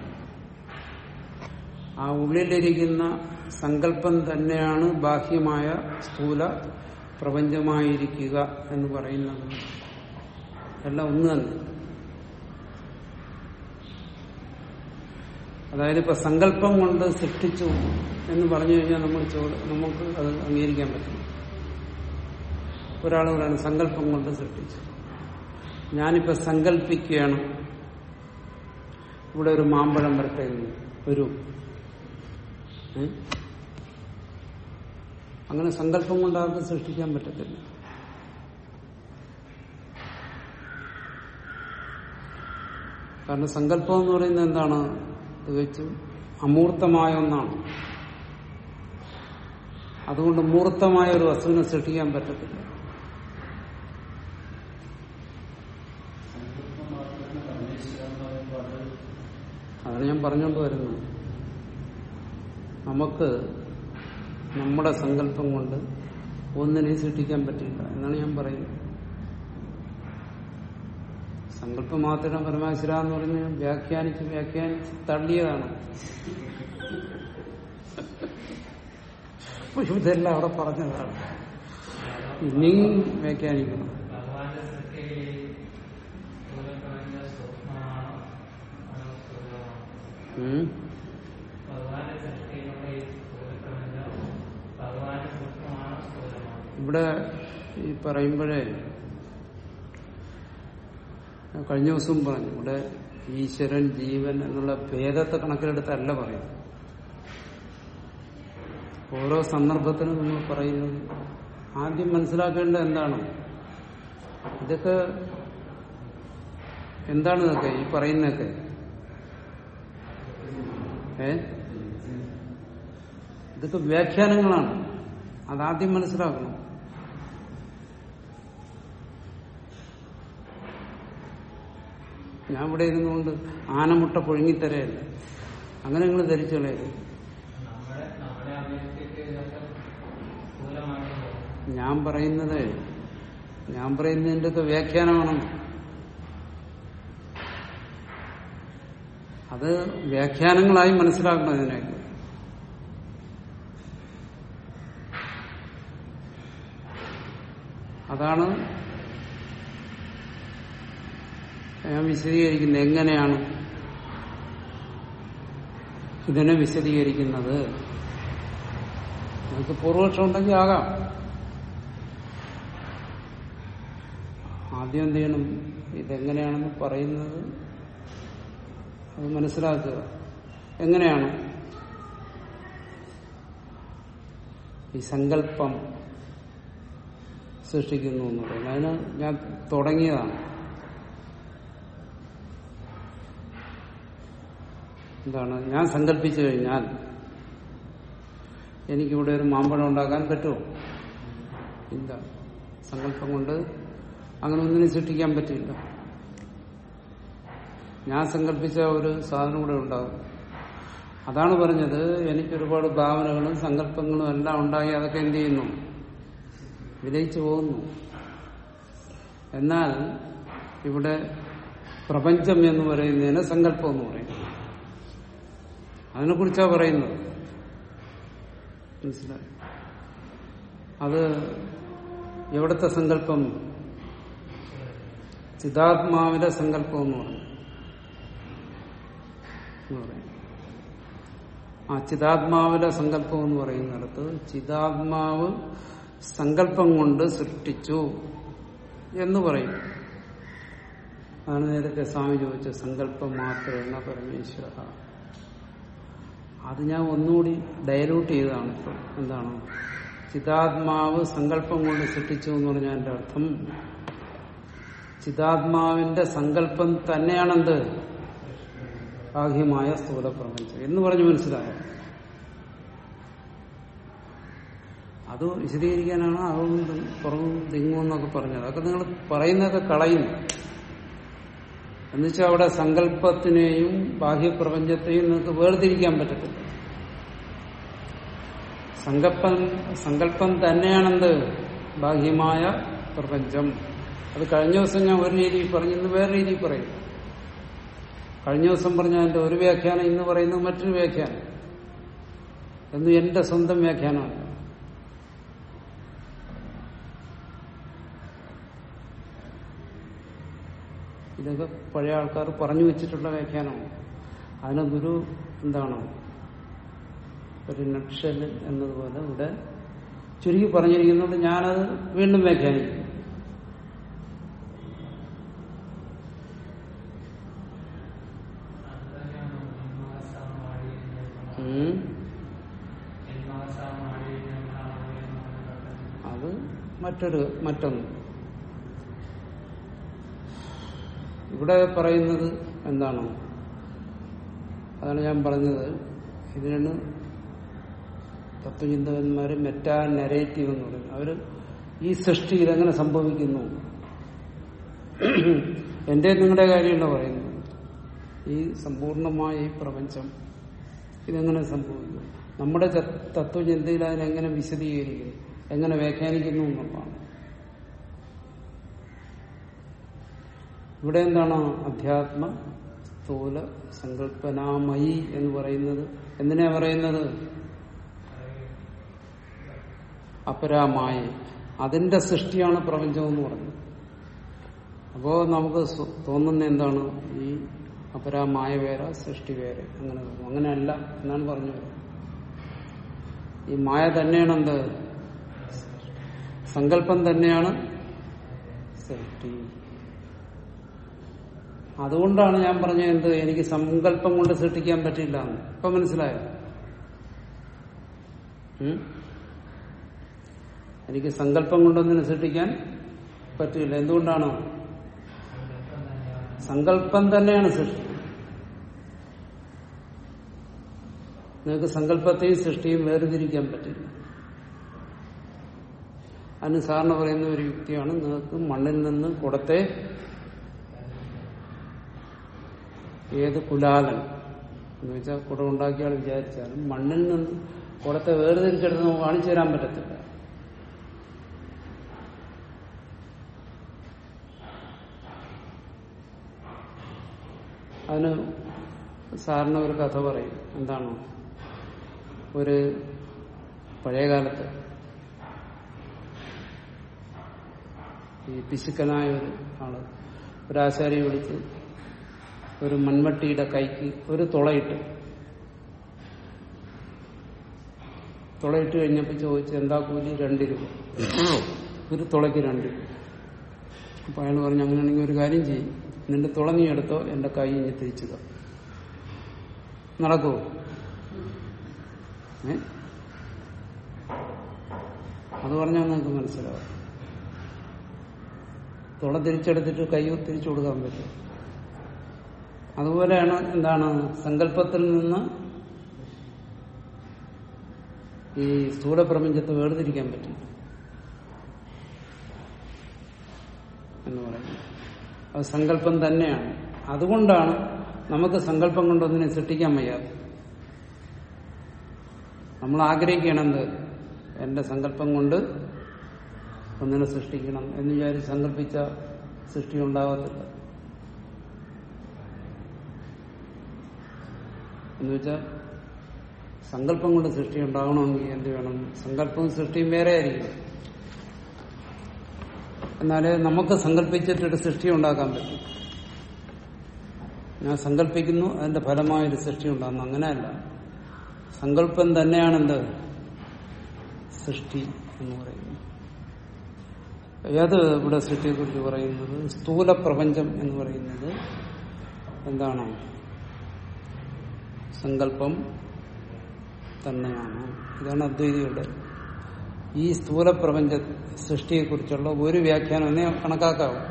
ആ ഉള്ളിലിരിക്കുന്ന സങ്കല്പം തന്നെയാണ് ബാഹ്യമായ സ്ഥൂല പ്രപഞ്ചമായിരിക്കുക എന്ന് പറയുന്നത് എല്ലാം ഒന്ന് തന്നെ അതായത് ഇപ്പൊ സങ്കല്പം കൊണ്ട് സൃഷ്ടിച്ചു എന്ന് പറഞ്ഞു കഴിഞ്ഞാൽ നമ്മൾ ചോ- നമുക്ക് അത് അംഗീകരിക്കാൻ പറ്റും ഒരാൾ പറയാണ് സങ്കല്പം കൊണ്ട് സൃഷ്ടിച്ചു ഞാനിപ്പോ സങ്കല്പിക്കുകയാണ് ഇവിടെ ഒരു മാമ്പഴം വരട്ടെ എന്ന് ഒരു ഏ? അങ്ങനെ സങ്കല്പം കൊണ്ട് ആർക്ക് സൃഷ്ടിക്കാൻ പറ്റത്തില്ല കാരണം സങ്കല്പം എന്ന് പറയുന്നത് എന്താണ് തികച്ചും അമൂർത്തമായ ഒന്നാണ് അതുകൊണ്ട് മൂർത്തമായ ഒരു വസ്തുവിനെ സൃഷ്ടിക്കാൻ പറ്റത്തില്ല അതാണ് ഞാൻ പറഞ്ഞുകൊണ്ട് വരുന്നത് നമുക്ക് നമ്മുടെ സങ്കല്പം കൊണ്ട് ഒന്നിനെയും സൃഷ്ടിക്കാൻ പറ്റില്ല എന്നാണ് ഞാൻ പറയുന്നത് സങ്കല്പം മാത്രം പരമാശിര എന്ന് പറഞ്ഞ് വ്യാഖ്യാനിച്ച് വ്യാഖ്യാനിച്ച് തള്ളിയതാണ് പക്ഷെ ഇതെല്ലാം അവിടെ പറഞ്ഞതാണ് ഇനിയും വ്യാഖ്യാനിക്കണം ഭഗവാന്റെ സൃഷ്ടിയിൽ സ്ഥൂലപ്രപഞ്ച സൂക്ഷ്മമാണോ അതോ സ്ഥൂലമാണോ ഉം. ഭഗവാന്റെ സൃഷ്ടിയിലുള്ള ഈ സ്ഥൂലപ്രപഞ്ചം ഭഗവാന്റെ സൂക്ഷ്മമാണോ സ്ഥൂലമാണോ ഇവിടെ ഈ പറയുമ്പോഴേ ഞാൻ കഴിഞ്ഞ ദിവസവും പറഞ്ഞു ഇവിടെ ഈശ്വരൻ ജീവൻ എന്നുള്ള ഭേദത്തെ കണക്കിലെടുത്തല്ല പറയുന്നത് ഓരോ സന്ദർഭത്തിനും നമ്മൾ പറയുന്നത് ആദ്യം മനസ്സിലാക്കേണ്ടത് എന്താണ് ഇതൊക്കെ എന്താണ് ഇതൊക്കെ ഈ പറയുന്നതൊക്കെ ഏ ഇതൊക്കെ വ്യാഖ്യാനങ്ങളാണ് അതാദ്യം മനസ്സിലാക്കണം ഞാൻ ഇവിടെ ഇരുന്നുകൊണ്ട് ആനമുട്ട പുഴുങ്ങിത്തരയല്ല അങ്ങനെ നിങ്ങൾ ധരിച്ചു കളയരുത് നമ്മുടെ നമ്മുടെ അഭിവൃദ്ധിക്ക് ഇതൊക്കെ സ്ഥൂലമാണല്ലോ ഞാൻ പറയുന്നത് ഞാൻ പറയുന്നതിന്റെ ഒക്കെ വ്യാഖ്യാനമാണ് അത് വ്യാഖ്യാനങ്ങളായി മനസ്സിലാക്കണം ഇതിനൊക്കെ അതാണ് ഞാൻ വിശദീകരിക്കുന്നത് എങ്ങനെയാണ് ഇതിനെ വിശദീകരിക്കുന്നത് നമുക്ക് പൂർവപക്ഷം ഉണ്ടെങ്കിൽ ആകാം ആദ്യം എന്ത് ചെയ്യണം ഇതെങ്ങനെയാണെന്ന് പറയുന്നത് അത് മനസ്സിലാക്കുക എങ്ങനെയാണ് ഈ സങ്കല്പം സൃഷ്ടിക്കുന്നു എന്ന് പറയുന്നത് അതിന് ഞാൻ തുടങ്ങിയതാണ് എന്താണ് ഞാൻ സങ്കല്പിച്ചു കഴിഞ്ഞാൽ എനിക്കിവിടെ ഒരു മാമ്പഴം ഉണ്ടാക്കാൻ പറ്റുമോ ഇല്ല സങ്കല്പം കൊണ്ട് അങ്ങനെ ഒന്നിനും സൃഷ്ടിക്കാൻ പറ്റില്ല ഞാൻ സങ്കല്പിച്ച ഒരു സാധനം കൂടെ ഉണ്ടാകും അതാണ് പറഞ്ഞത് എനിക്ക് ഒരുപാട് ഭാവനകളും സങ്കല്പങ്ങളും എല്ലാം ഉണ്ടായി അതൊക്കെ എന്ത് ചെയ്യുന്നു വിലയിച്ചു പോകുന്നു എന്നാൽ ഇവിടെ പ്രപഞ്ചം എന്ന് പറയുന്നതിന് സങ്കല്പം എന്ന് പറയുന്നു അതിനെക്കുറിച്ചാണ് പറയുന്നത് മനസ്സിലായി അത് എവിടുത്തെ സങ്കല്പം ചിതാത്മാവിന്റെ സങ്കല്പം എന്ന് പറഞ്ഞു എന്ന് പറയും ആ ചിതാത്മാവിന്റെ സങ്കല്പം എന്ന് പറയുന്നിടത്ത് ചിതാത്മാവ് സങ്കല്പം കൊണ്ട് സൃഷ്ടിച്ചു എന്ന് പറയും അതാണ് നേരത്തെ സ്വാമി ചോദിച്ച സങ്കല്പം മാത്രമല്ല പരമേശ്വര അത് ഞാൻ ഒന്നുകൂടി ഡയലൂട്ട് ചെയ്തതാണ് ഇപ്പോൾ എന്താണ് ചിതാത്മാവ് സങ്കല്പം കൊണ്ട് സൃഷ്ടിച്ചു എന്ന് പറഞ്ഞാൽ എന്റെ അർത്ഥം ചിതാത്മാവിന്റെ സങ്കല്പം തന്നെയാണെന്ത് ബാഹ്യമായ സ്ഥൂല പ്രപഞ്ചം എന്ന് പറഞ്ഞ് മനസ്സിലായോ അത് വിശദീകരിക്കാനാണ് അകവും പുറവും ദിങ്ങും എന്നൊക്കെ പറഞ്ഞത് അതൊക്കെ നിങ്ങൾ പറയുന്നതൊക്കെ കളയുന്നു എന്നുവെച്ചാൽ അവിടെ സങ്കല്പത്തിനെയും ബാഹ്യപ്രപഞ്ചത്തെയും നിങ്ങൾക്ക് വേർതിരിക്കാൻ പറ്റത്തില്ല സങ്കല്പം സങ്കല്പം തന്നെയാണെന്ത് ബാഹ്യമായ പ്രപഞ്ചം അത് കഴിഞ്ഞ ദിവസം ഞാൻ ഒരു രീതിയിൽ പറഞ്ഞു ഇന്ന് വേറെ രീതിയിൽ പറയും കഴിഞ്ഞ ദിവസം പറഞ്ഞ അതിന്റെ ഒരു വ്യാഖ്യാനം ഇന്ന് പറയുന്നത് മറ്റൊരു വ്യാഖ്യാനം എന്ന് എന്റെ സ്വന്തം വ്യാഖ്യാനമല്ല ഇതൊക്കെ പഴയ ആൾക്കാർ പറഞ്ഞു വെച്ചിട്ടുള്ള വ്യാഖ്യാനമാണ് അതിന് ഗുരു എന്താണ് ഒരു നക്ഷൽ എന്നതുപോലെ ഇവിടെ ചുരുക്കി പറഞ്ഞിരിക്കുന്നുണ്ട് ഞാനത് വീണ്ടും വ്യാഖ്യാനിക്കും അത് തന്നെയാണ് ജന്മവാസം മാടി ഉം. ജന്മവാസം മാടി നമ്മളാണ് എന്ന് പറഞ്ഞിട്ട് അത് മറ്റൊരു മറ്റൊന്ന് ഇവിടെ പറയുന്നത് എന്താണ് അതാണ് ഞാൻ പറഞ്ഞത് ഇതിനാണ് തത്വചിന്തകന്മാര് മെറ്റാ നെറേറ്റീവ് എന്ന് പറയുന്നത് അവര് ഈ സൃഷ്ടി ഇതെങ്ങനെ സംഭവിക്കുന്നു എന്റെ നിങ്ങളുടെ കാര്യമല്ല പറയുന്നത് ഈ സമ്പൂർണമായ ഈ പ്രപഞ്ചം ഇതെങ്ങനെ സംഭവിക്കും നമ്മുടെ ച- തത്വചിന്തയിൽ അതിനെങ്ങനെ വിശദീകരിക്കുന്നു എങ്ങനെ വ്യാഖ്യാനിക്കുന്നു എന്നുള്ളതാണ് ഇവിടെ എന്താണ് അധ്യാത്മ സ്ഥൂല സങ്കല്പനാമയി എന്ന് പറയുന്നത് എന്തിനാ പറയുന്നത് അപരാമായ അതിന്റെ സൃഷ്ടിയാണ് പ്രപഞ്ചം എന്ന് പറഞ്ഞത് അപ്പോ നമുക്ക് സ്വ- തോന്നുന്ന എന്താണ് ഈ അപരാമായ വേറെ സൃഷ്ടി വേറെ അങ്ങനെ തോന്നും അങ്ങനെയല്ല എന്നാണ് പറഞ്ഞു വരുന്നത് ഈ മായ തന്നെയാണ് എന്ത് സങ്കല്പം തന്നെയാണ് സൃഷ്ടി അതുകൊണ്ടാണ് ഞാൻ പറഞ്ഞത് എന്ത് എനിക്ക് സങ്കല്പം കൊണ്ട് സൃഷ്ടിക്കാൻ പറ്റില്ല എന്ന് ഇപ്പൊ മനസ്സിലായോ ഉം? എനിക്ക് സങ്കല്പം കൊണ്ടൊന്നിനെ സൃഷ്ടിക്കാൻ പറ്റില്ല എന്തുകൊണ്ടാണ് സങ്കല്പം തന്നെയാണ് സൃഷ്ടി നിങ്ങൾക്ക് സങ്കല്പത്തെയും സൃഷ്ടിയും വേർതിരിക്കാൻ പറ്റില്ല അതിന് സാറിന് പറയുന്ന ഒരു യുക്തിയാണ് നിങ്ങൾക്ക് മണ്ണിൽ നിന്ന് കുടത്തെ ഏത് കുലാലൻ എന്ന് വെച്ചാൽ കുടം ഉണ്ടാക്കിയാൽ വിചാരിച്ചാലും മണ്ണിൽ നിന്ന് കുടത്തെ വേർതിരിച്ചെടുത്ത് നമുക്ക് കാണിച്ചു തരാൻ പറ്റത്തില്ല അതിന് സാറിന് ഒരു കഥ പറയും എന്താണ് ഒരു പഴയകാലത്ത് ഈ പിശുക്കനായ ഒരു ആള് ഒരാശാരിയെ വിളിച്ച് ഒരു മൺവട്ടിയുടെ കൈക്ക് ഒരു തുളയിട്ട് തുളയിട്ട് കഴിഞ്ഞപ്പോൾ ചോദിച്ചു എന്താ കൂലി രണ്ട് രൂപ ഒരു തുളയ്ക്ക് രണ്ട് രൂപ അപ്പൊ അയാൾ പറഞ്ഞു അങ്ങനെയാണെങ്കിൽ ഒരു കാര്യം ചെയ്യും നിന്റെ തുള നീ എടുത്തോ എന്റെ കൈ ഇനി തിരിച്ചു താ നടക്കുമോ ഏ അത് പറഞ്ഞാൽ നിങ്ങൾക്ക് മനസ്സിലാവും തുള തിരിച്ചെടുത്തിട്ട് കൈ തിരിച്ചു കൊടുക്കാൻ പറ്റും അതുപോലെയാണ് എന്താണ് സങ്കല്പത്തിൽ നിന്ന് ഈ സ്ഥൂലപ്രപഞ്ചത്തെ വേർതിരിക്കാൻ പറ്റും എന്ന് പറയുന്നത് അത് സങ്കല്പം തന്നെയാണ് അതുകൊണ്ടാണ് നമുക്ക് സങ്കല്പം കൊണ്ടൊന്നിനെ സൃഷ്ടിക്കാൻ വയ്യാതെ നമ്മൾ ആഗ്രഹിക്കണത് എന്റെ സങ്കല്പം കൊണ്ട് ഒന്നിനെ സൃഷ്ടിക്കണം എന്ന് വിചാരിച്ച് സങ്കല്പിച്ച സൃഷ്ടി ഉണ്ടാകത്തില്ല എന്ന് വെച്ചാൽ സങ്കല്പം കൊണ്ട് സൃഷ്ടി ഉണ്ടാകണമെങ്കിൽ എന്ത് വേണം സങ്കല്പവും സൃഷ്ടിയും വേറെ ആയിരിക്കും എന്നാലേ നമുക്ക് സങ്കല്പിച്ചിട്ടൊരു സൃഷ്ടി ഉണ്ടാക്കാൻ പറ്റും ഞാൻ സങ്കല്പിക്കുന്നു അതിന്റെ ഫലമായൊരു സൃഷ്ടി ഉണ്ടാകുന്നു അങ്ങനെയല്ല സങ്കല്പം തന്നെയാണെന്ത് സൃഷ്ടി എന്ന് പറയുന്നത് ഏത് ഇവിടെ സൃഷ്ടിയെക്കുറിച്ച് പറയുന്നത് സ്ഥൂല പ്രപഞ്ചം എന്ന് പറയുന്നത് എന്താണ് സങ്കല്പം തന്നെയാണ് ഇതാണ് അദ്വൈതികളുടെ ഈ സ്ഥൂല പ്രപഞ്ച സൃഷ്ടിയെക്കുറിച്ചുള്ള ഒരു വ്യാഖ്യാനമേ കണക്കാക്കാവൂ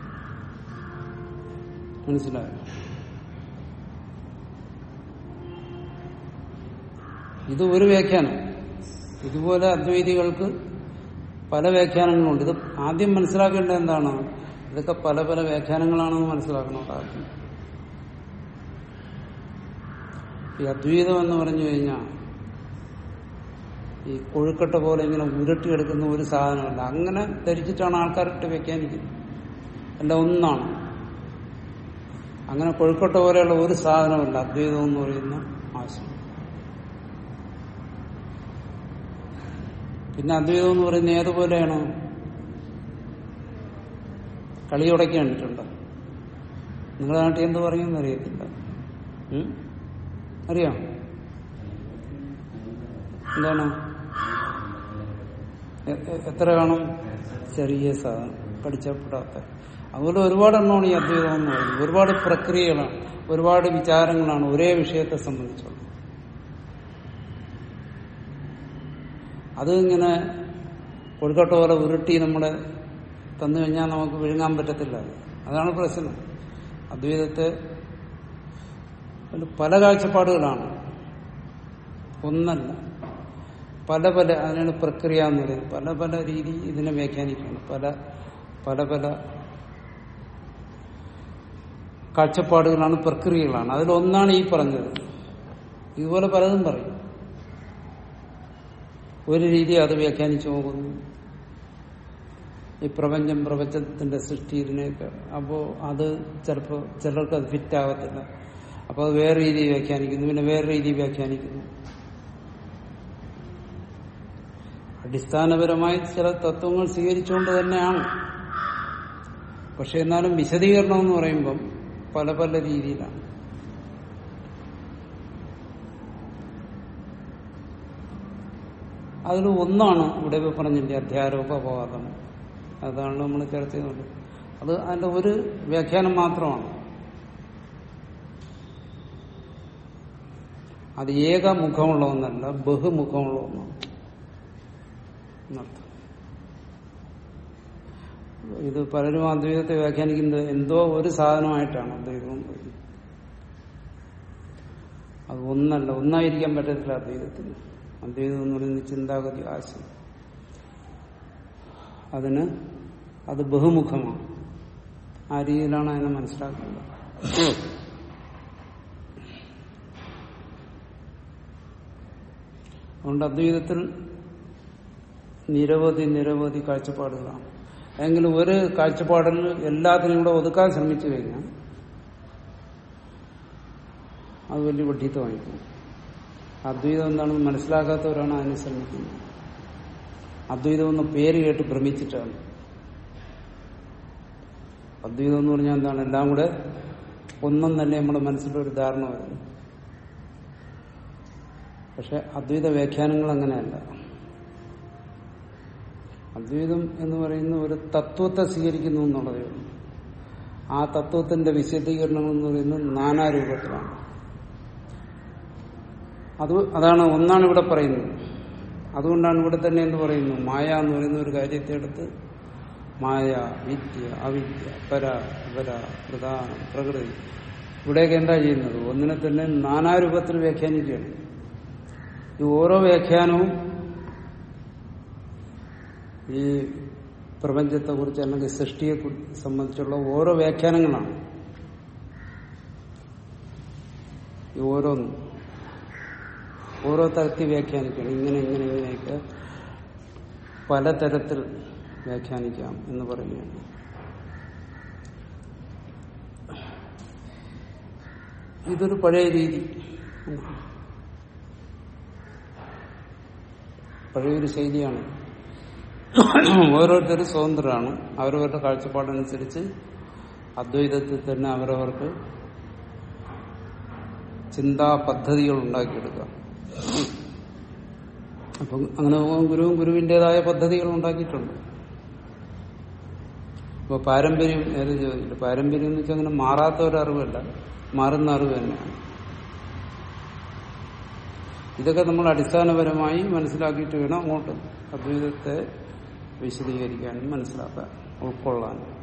മനസ്സിലായോ ഇത് ഒരു വ്യാഖ്യാനം ഇതുപോലെ അദ്വൈതികൾക്ക് പല വ്യാഖ്യാനങ്ങളുണ്ട് ഇത് ആദ്യം മനസ്സിലാക്കേണ്ടത് എന്താണ് ഇതൊക്കെ പല പല വ്യാഖ്യാനങ്ങളാണെന്ന് മനസ്സിലാക്കണം ആദ്യം ഈ അദ്വൈതം എന്ന് പറഞ്ഞു കഴിഞ്ഞാൽ ഈ കൊഴുക്കട്ട പോലെ ഇങ്ങനെ ഉരുട്ടിയെടുക്കുന്ന ഒരു സാധനമല്ല അങ്ങനെ ധരിച്ചിട്ടാണ് ആൾക്കാരിട്ട് വ്യാഖ്യാനിക്കുന്നത് അല്ല ഒന്നാണ് അങ്ങനെ കൊഴുക്കട്ട പോലെയുള്ള ഒരു സാധനമല്ല അദ്വൈതം എന്ന് പറയുന്ന ആശയം പിന്നെ അദ്വൈതം എന്ന് പറയുന്നത് ഏതുപോലെയാണ് കളിയുടക്കി കണ്ടിട്ടുണ്ടോ നിങ്ങളുടെ നാട്ടിൽ എന്ത് പറയുമെന്ന് അറിയത്തില്ല ഉം? അറിയാം എന്താണ് എ- എ- എത്ര കാണും ചെറിയ സാധനം പഠിച്ചപ്പെടാത്ത അതുപോലെ ഒരുപാട് എണ്ണമാണ് ഈ അദ്വൈതം എന്ന് പറയുന്നത് ഒരുപാട് പ്രക്രിയകളാണ് ഒരുപാട് വിചാരങ്ങളാണ് ഒരേ വിഷയത്തെ സംബന്ധിച്ചുള്ളത് അത് ഇങ്ങനെ കൊഴുക്കട്ട പോലെ ഉരുട്ടി നമ്മളെ തന്നു കഴിഞ്ഞാൽ നമുക്ക് വിഴുങ്ങാൻ പറ്റത്തില്ല അത്. അതാണ് പ്രശ്നം അദ്വൈതത്തെ അതിൽ പല കാഴ്ചപ്പാടുകളാണ് ഒന്നല്ല പല പല അതിനാണ് പ്രക്രിയ എന്ന് പറയുന്നത് പല പല രീതി ഇതിനെ വ്യാഖ്യാനിക്കുകയാണ് പല പല പല കാഴ്ചപ്പാടുകളാണ് പ്രക്രിയകളാണ് അതിലൊന്നാണ് ഈ പറഞ്ഞത് ഇതുപോലെ പലതും പറയും ഒരു രീതി അത് വ്യാഖ്യാനിച്ചു നോക്കുന്നു ഈ പ്രപഞ്ചം പ്രപഞ്ചത്തിന്റെ സൃഷ്ടി ഇതിനെയൊക്കെ അപ്പോ അത് ചിലപ്പോൾ ചിലർക്ക് അത് ഫിറ്റ് ആകത്തില്ല അപ്പോൾ അത് വേറെ രീതി വ്യാഖ്യാനിക്കുന്നു പിന്നെ വേറെ രീതി വ്യാഖ്യാനിക്കുന്നു അടിസ്ഥാനപരമായി ചില തത്വങ്ങൾ സ്വീകരിച്ചുകൊണ്ട് തന്നെയാണ് പക്ഷെ എന്നാലും വിശദീകരണം എന്ന് പറയുമ്പം പല പല രീതിയിലാണ് അതിൽ ഒന്നാണ് ഇവിടെ ഇപ്പൊ പറഞ്ഞില്ലേ അധ്യാരോപവാദം അതാണ് നമ്മൾ ചർച്ച ചെയ്യുന്നത് അത് അതിന്റെ ഒരു വ്യാഖ്യാനം മാത്രമാണ് അത് ഏകമുഖമുള്ള ഒന്നല്ല ബഹുമുഖമുള്ള ഒന്നാണ് എന്നർത്ഥം ഇത് പലരും അദ്വൈതത്തെ വ്യാഖ്യാനിക്കുന്നത് എന്തോ ഒരു സാധനമായിട്ടാണ് അദ്വൈതം എന്ന് പറയുന്നത്. അത് ഒന്നല്ല ഒന്നായിരിക്കാൻ പറ്റത്തില്ല അദ്വൈതത്തിന് അദ്വൈതം എന്ന് പറയുന്നത് ചിന്താഗതി ആശയം അതിന് അത് ബഹുമുഖമാണ് ആ രീതിയിലാണ് അതിനെ മനസ്സിലാക്കേണ്ടത് അതുകൊണ്ട് അദ്വൈതത്തിൽ നിരവധി നിരവധി കാഴ്ചപ്പാടുകളാണ് എങ്കിലും ഒരു കാഴ്ചപ്പാടിൽ എല്ലാത്തിനും കൂടെ ഒതുക്കാൻ ശ്രമിച്ചു കഴിഞ്ഞാൽ അത് വലിയ വിഡ്ഢിത്തമായിരിക്കും അദ്വൈതം എന്താണെന്ന് മനസ്സിലാക്കാത്തവരാണ് അതിനെ ശ്രമിക്കുന്നത് അദ്വൈതം എന്ന പേര് കേട്ട് ഭ്രമിച്ചിട്ടാണ് അദ്വൈതം എന്ന് പറഞ്ഞാൽ എന്താണ് എല്ലാം കൂടെ ഒന്നും തന്നെ നമ്മുടെ മനസ്സിലൊരു ധാരണ വരുന്നു പക്ഷെ അദ്വൈത വ്യാഖ്യാനങ്ങൾ അങ്ങനെയല്ല അദ്വൈതം എന്ന് പറയുന്ന ഒരു തത്വത്തെ സ്വീകരിക്കുന്നു എന്നുള്ളതേ ഉള്ളൂ ആ തത്വത്തിന്റെ വിശദീകരണങ്ങൾ എന്ന് പറയുന്നത് നാനാരൂപത്തിലാണ് അത് അതാണ് ഒന്നാണ് ഇവിടെ പറയുന്നത് അതുകൊണ്ടാണ് ഇവിടെ തന്നെ എന്ന് പറയുന്നു മായ എന്ന് പറയുന്ന ഒരു കാര്യത്തെ എടുത്ത് മായ വിദ്യ അവിദ്യ പര പര പ്രധാനം പ്രകൃതി ഇവിടെയൊക്കെ എന്താ ചെയ്യുന്നത് ഒന്നിനെ തന്നെ നാനാരൂപത്തിൽ വ്യാഖ്യാനിക്കുകയാണ് ഈ ഓരോ വ്യാഖ്യാനവും ഈ പ്രപഞ്ചത്തെ കുറിച്ച് അല്ലെങ്കിൽ സൃഷ്ടിയെ സംബന്ധിച്ചുള്ള ഓരോ വ്യാഖ്യാനങ്ങളാണ് ഈ ഓരോന്നും ഓരോ തരത്തിൽ വ്യാഖ്യാനിക്കണം ഇങ്ങനെ ഇങ്ങനെ ഇങ്ങനെയൊക്കെ പലതരത്തിൽ വ്യാഖ്യാനിക്കാം എന്ന് പറയുകയാണ് ഇതൊരു പഴയ രീതി പഴയൊരു ശൈലിയാണ് ഓരോരുത്തരും സ്വതന്ത്രരാണ് അവരവരുടെ കാഴ്ചപ്പാടനുസരിച്ച് അദ്വൈതത്തിൽ തന്നെ അവരവർക്ക് ചിന്താ പദ്ധതികൾ ഉണ്ടാക്കിയെടുക്കാം അപ്പം അങ്ങനെ പോകാൻ ഗുരുവും ഗുരുവിൻ്റെതായ പദ്ധതികൾ ഉണ്ടാക്കിയിട്ടുണ്ട് ഇപ്പൊ പാരമ്പര്യം നേരെ ചോദിച്ചില്ല പാരമ്പര്യം എന്ന് വെച്ചാൽ അങ്ങനെ മാറാത്ത ഒരു അറിവല്ല മാറുന്ന അറിവ് തന്നെയാണ് ഇതൊക്കെ നമ്മൾ അടിസ്ഥാനപരമായി മനസ്സിലാക്കിയിട്ട് വേണം അങ്ങോട്ട് അദ്വൈതത്തെ വിശദീകരിക്കാനും മനസ്സിലാക്കാൻ ഉൾക്കൊള്ളാനും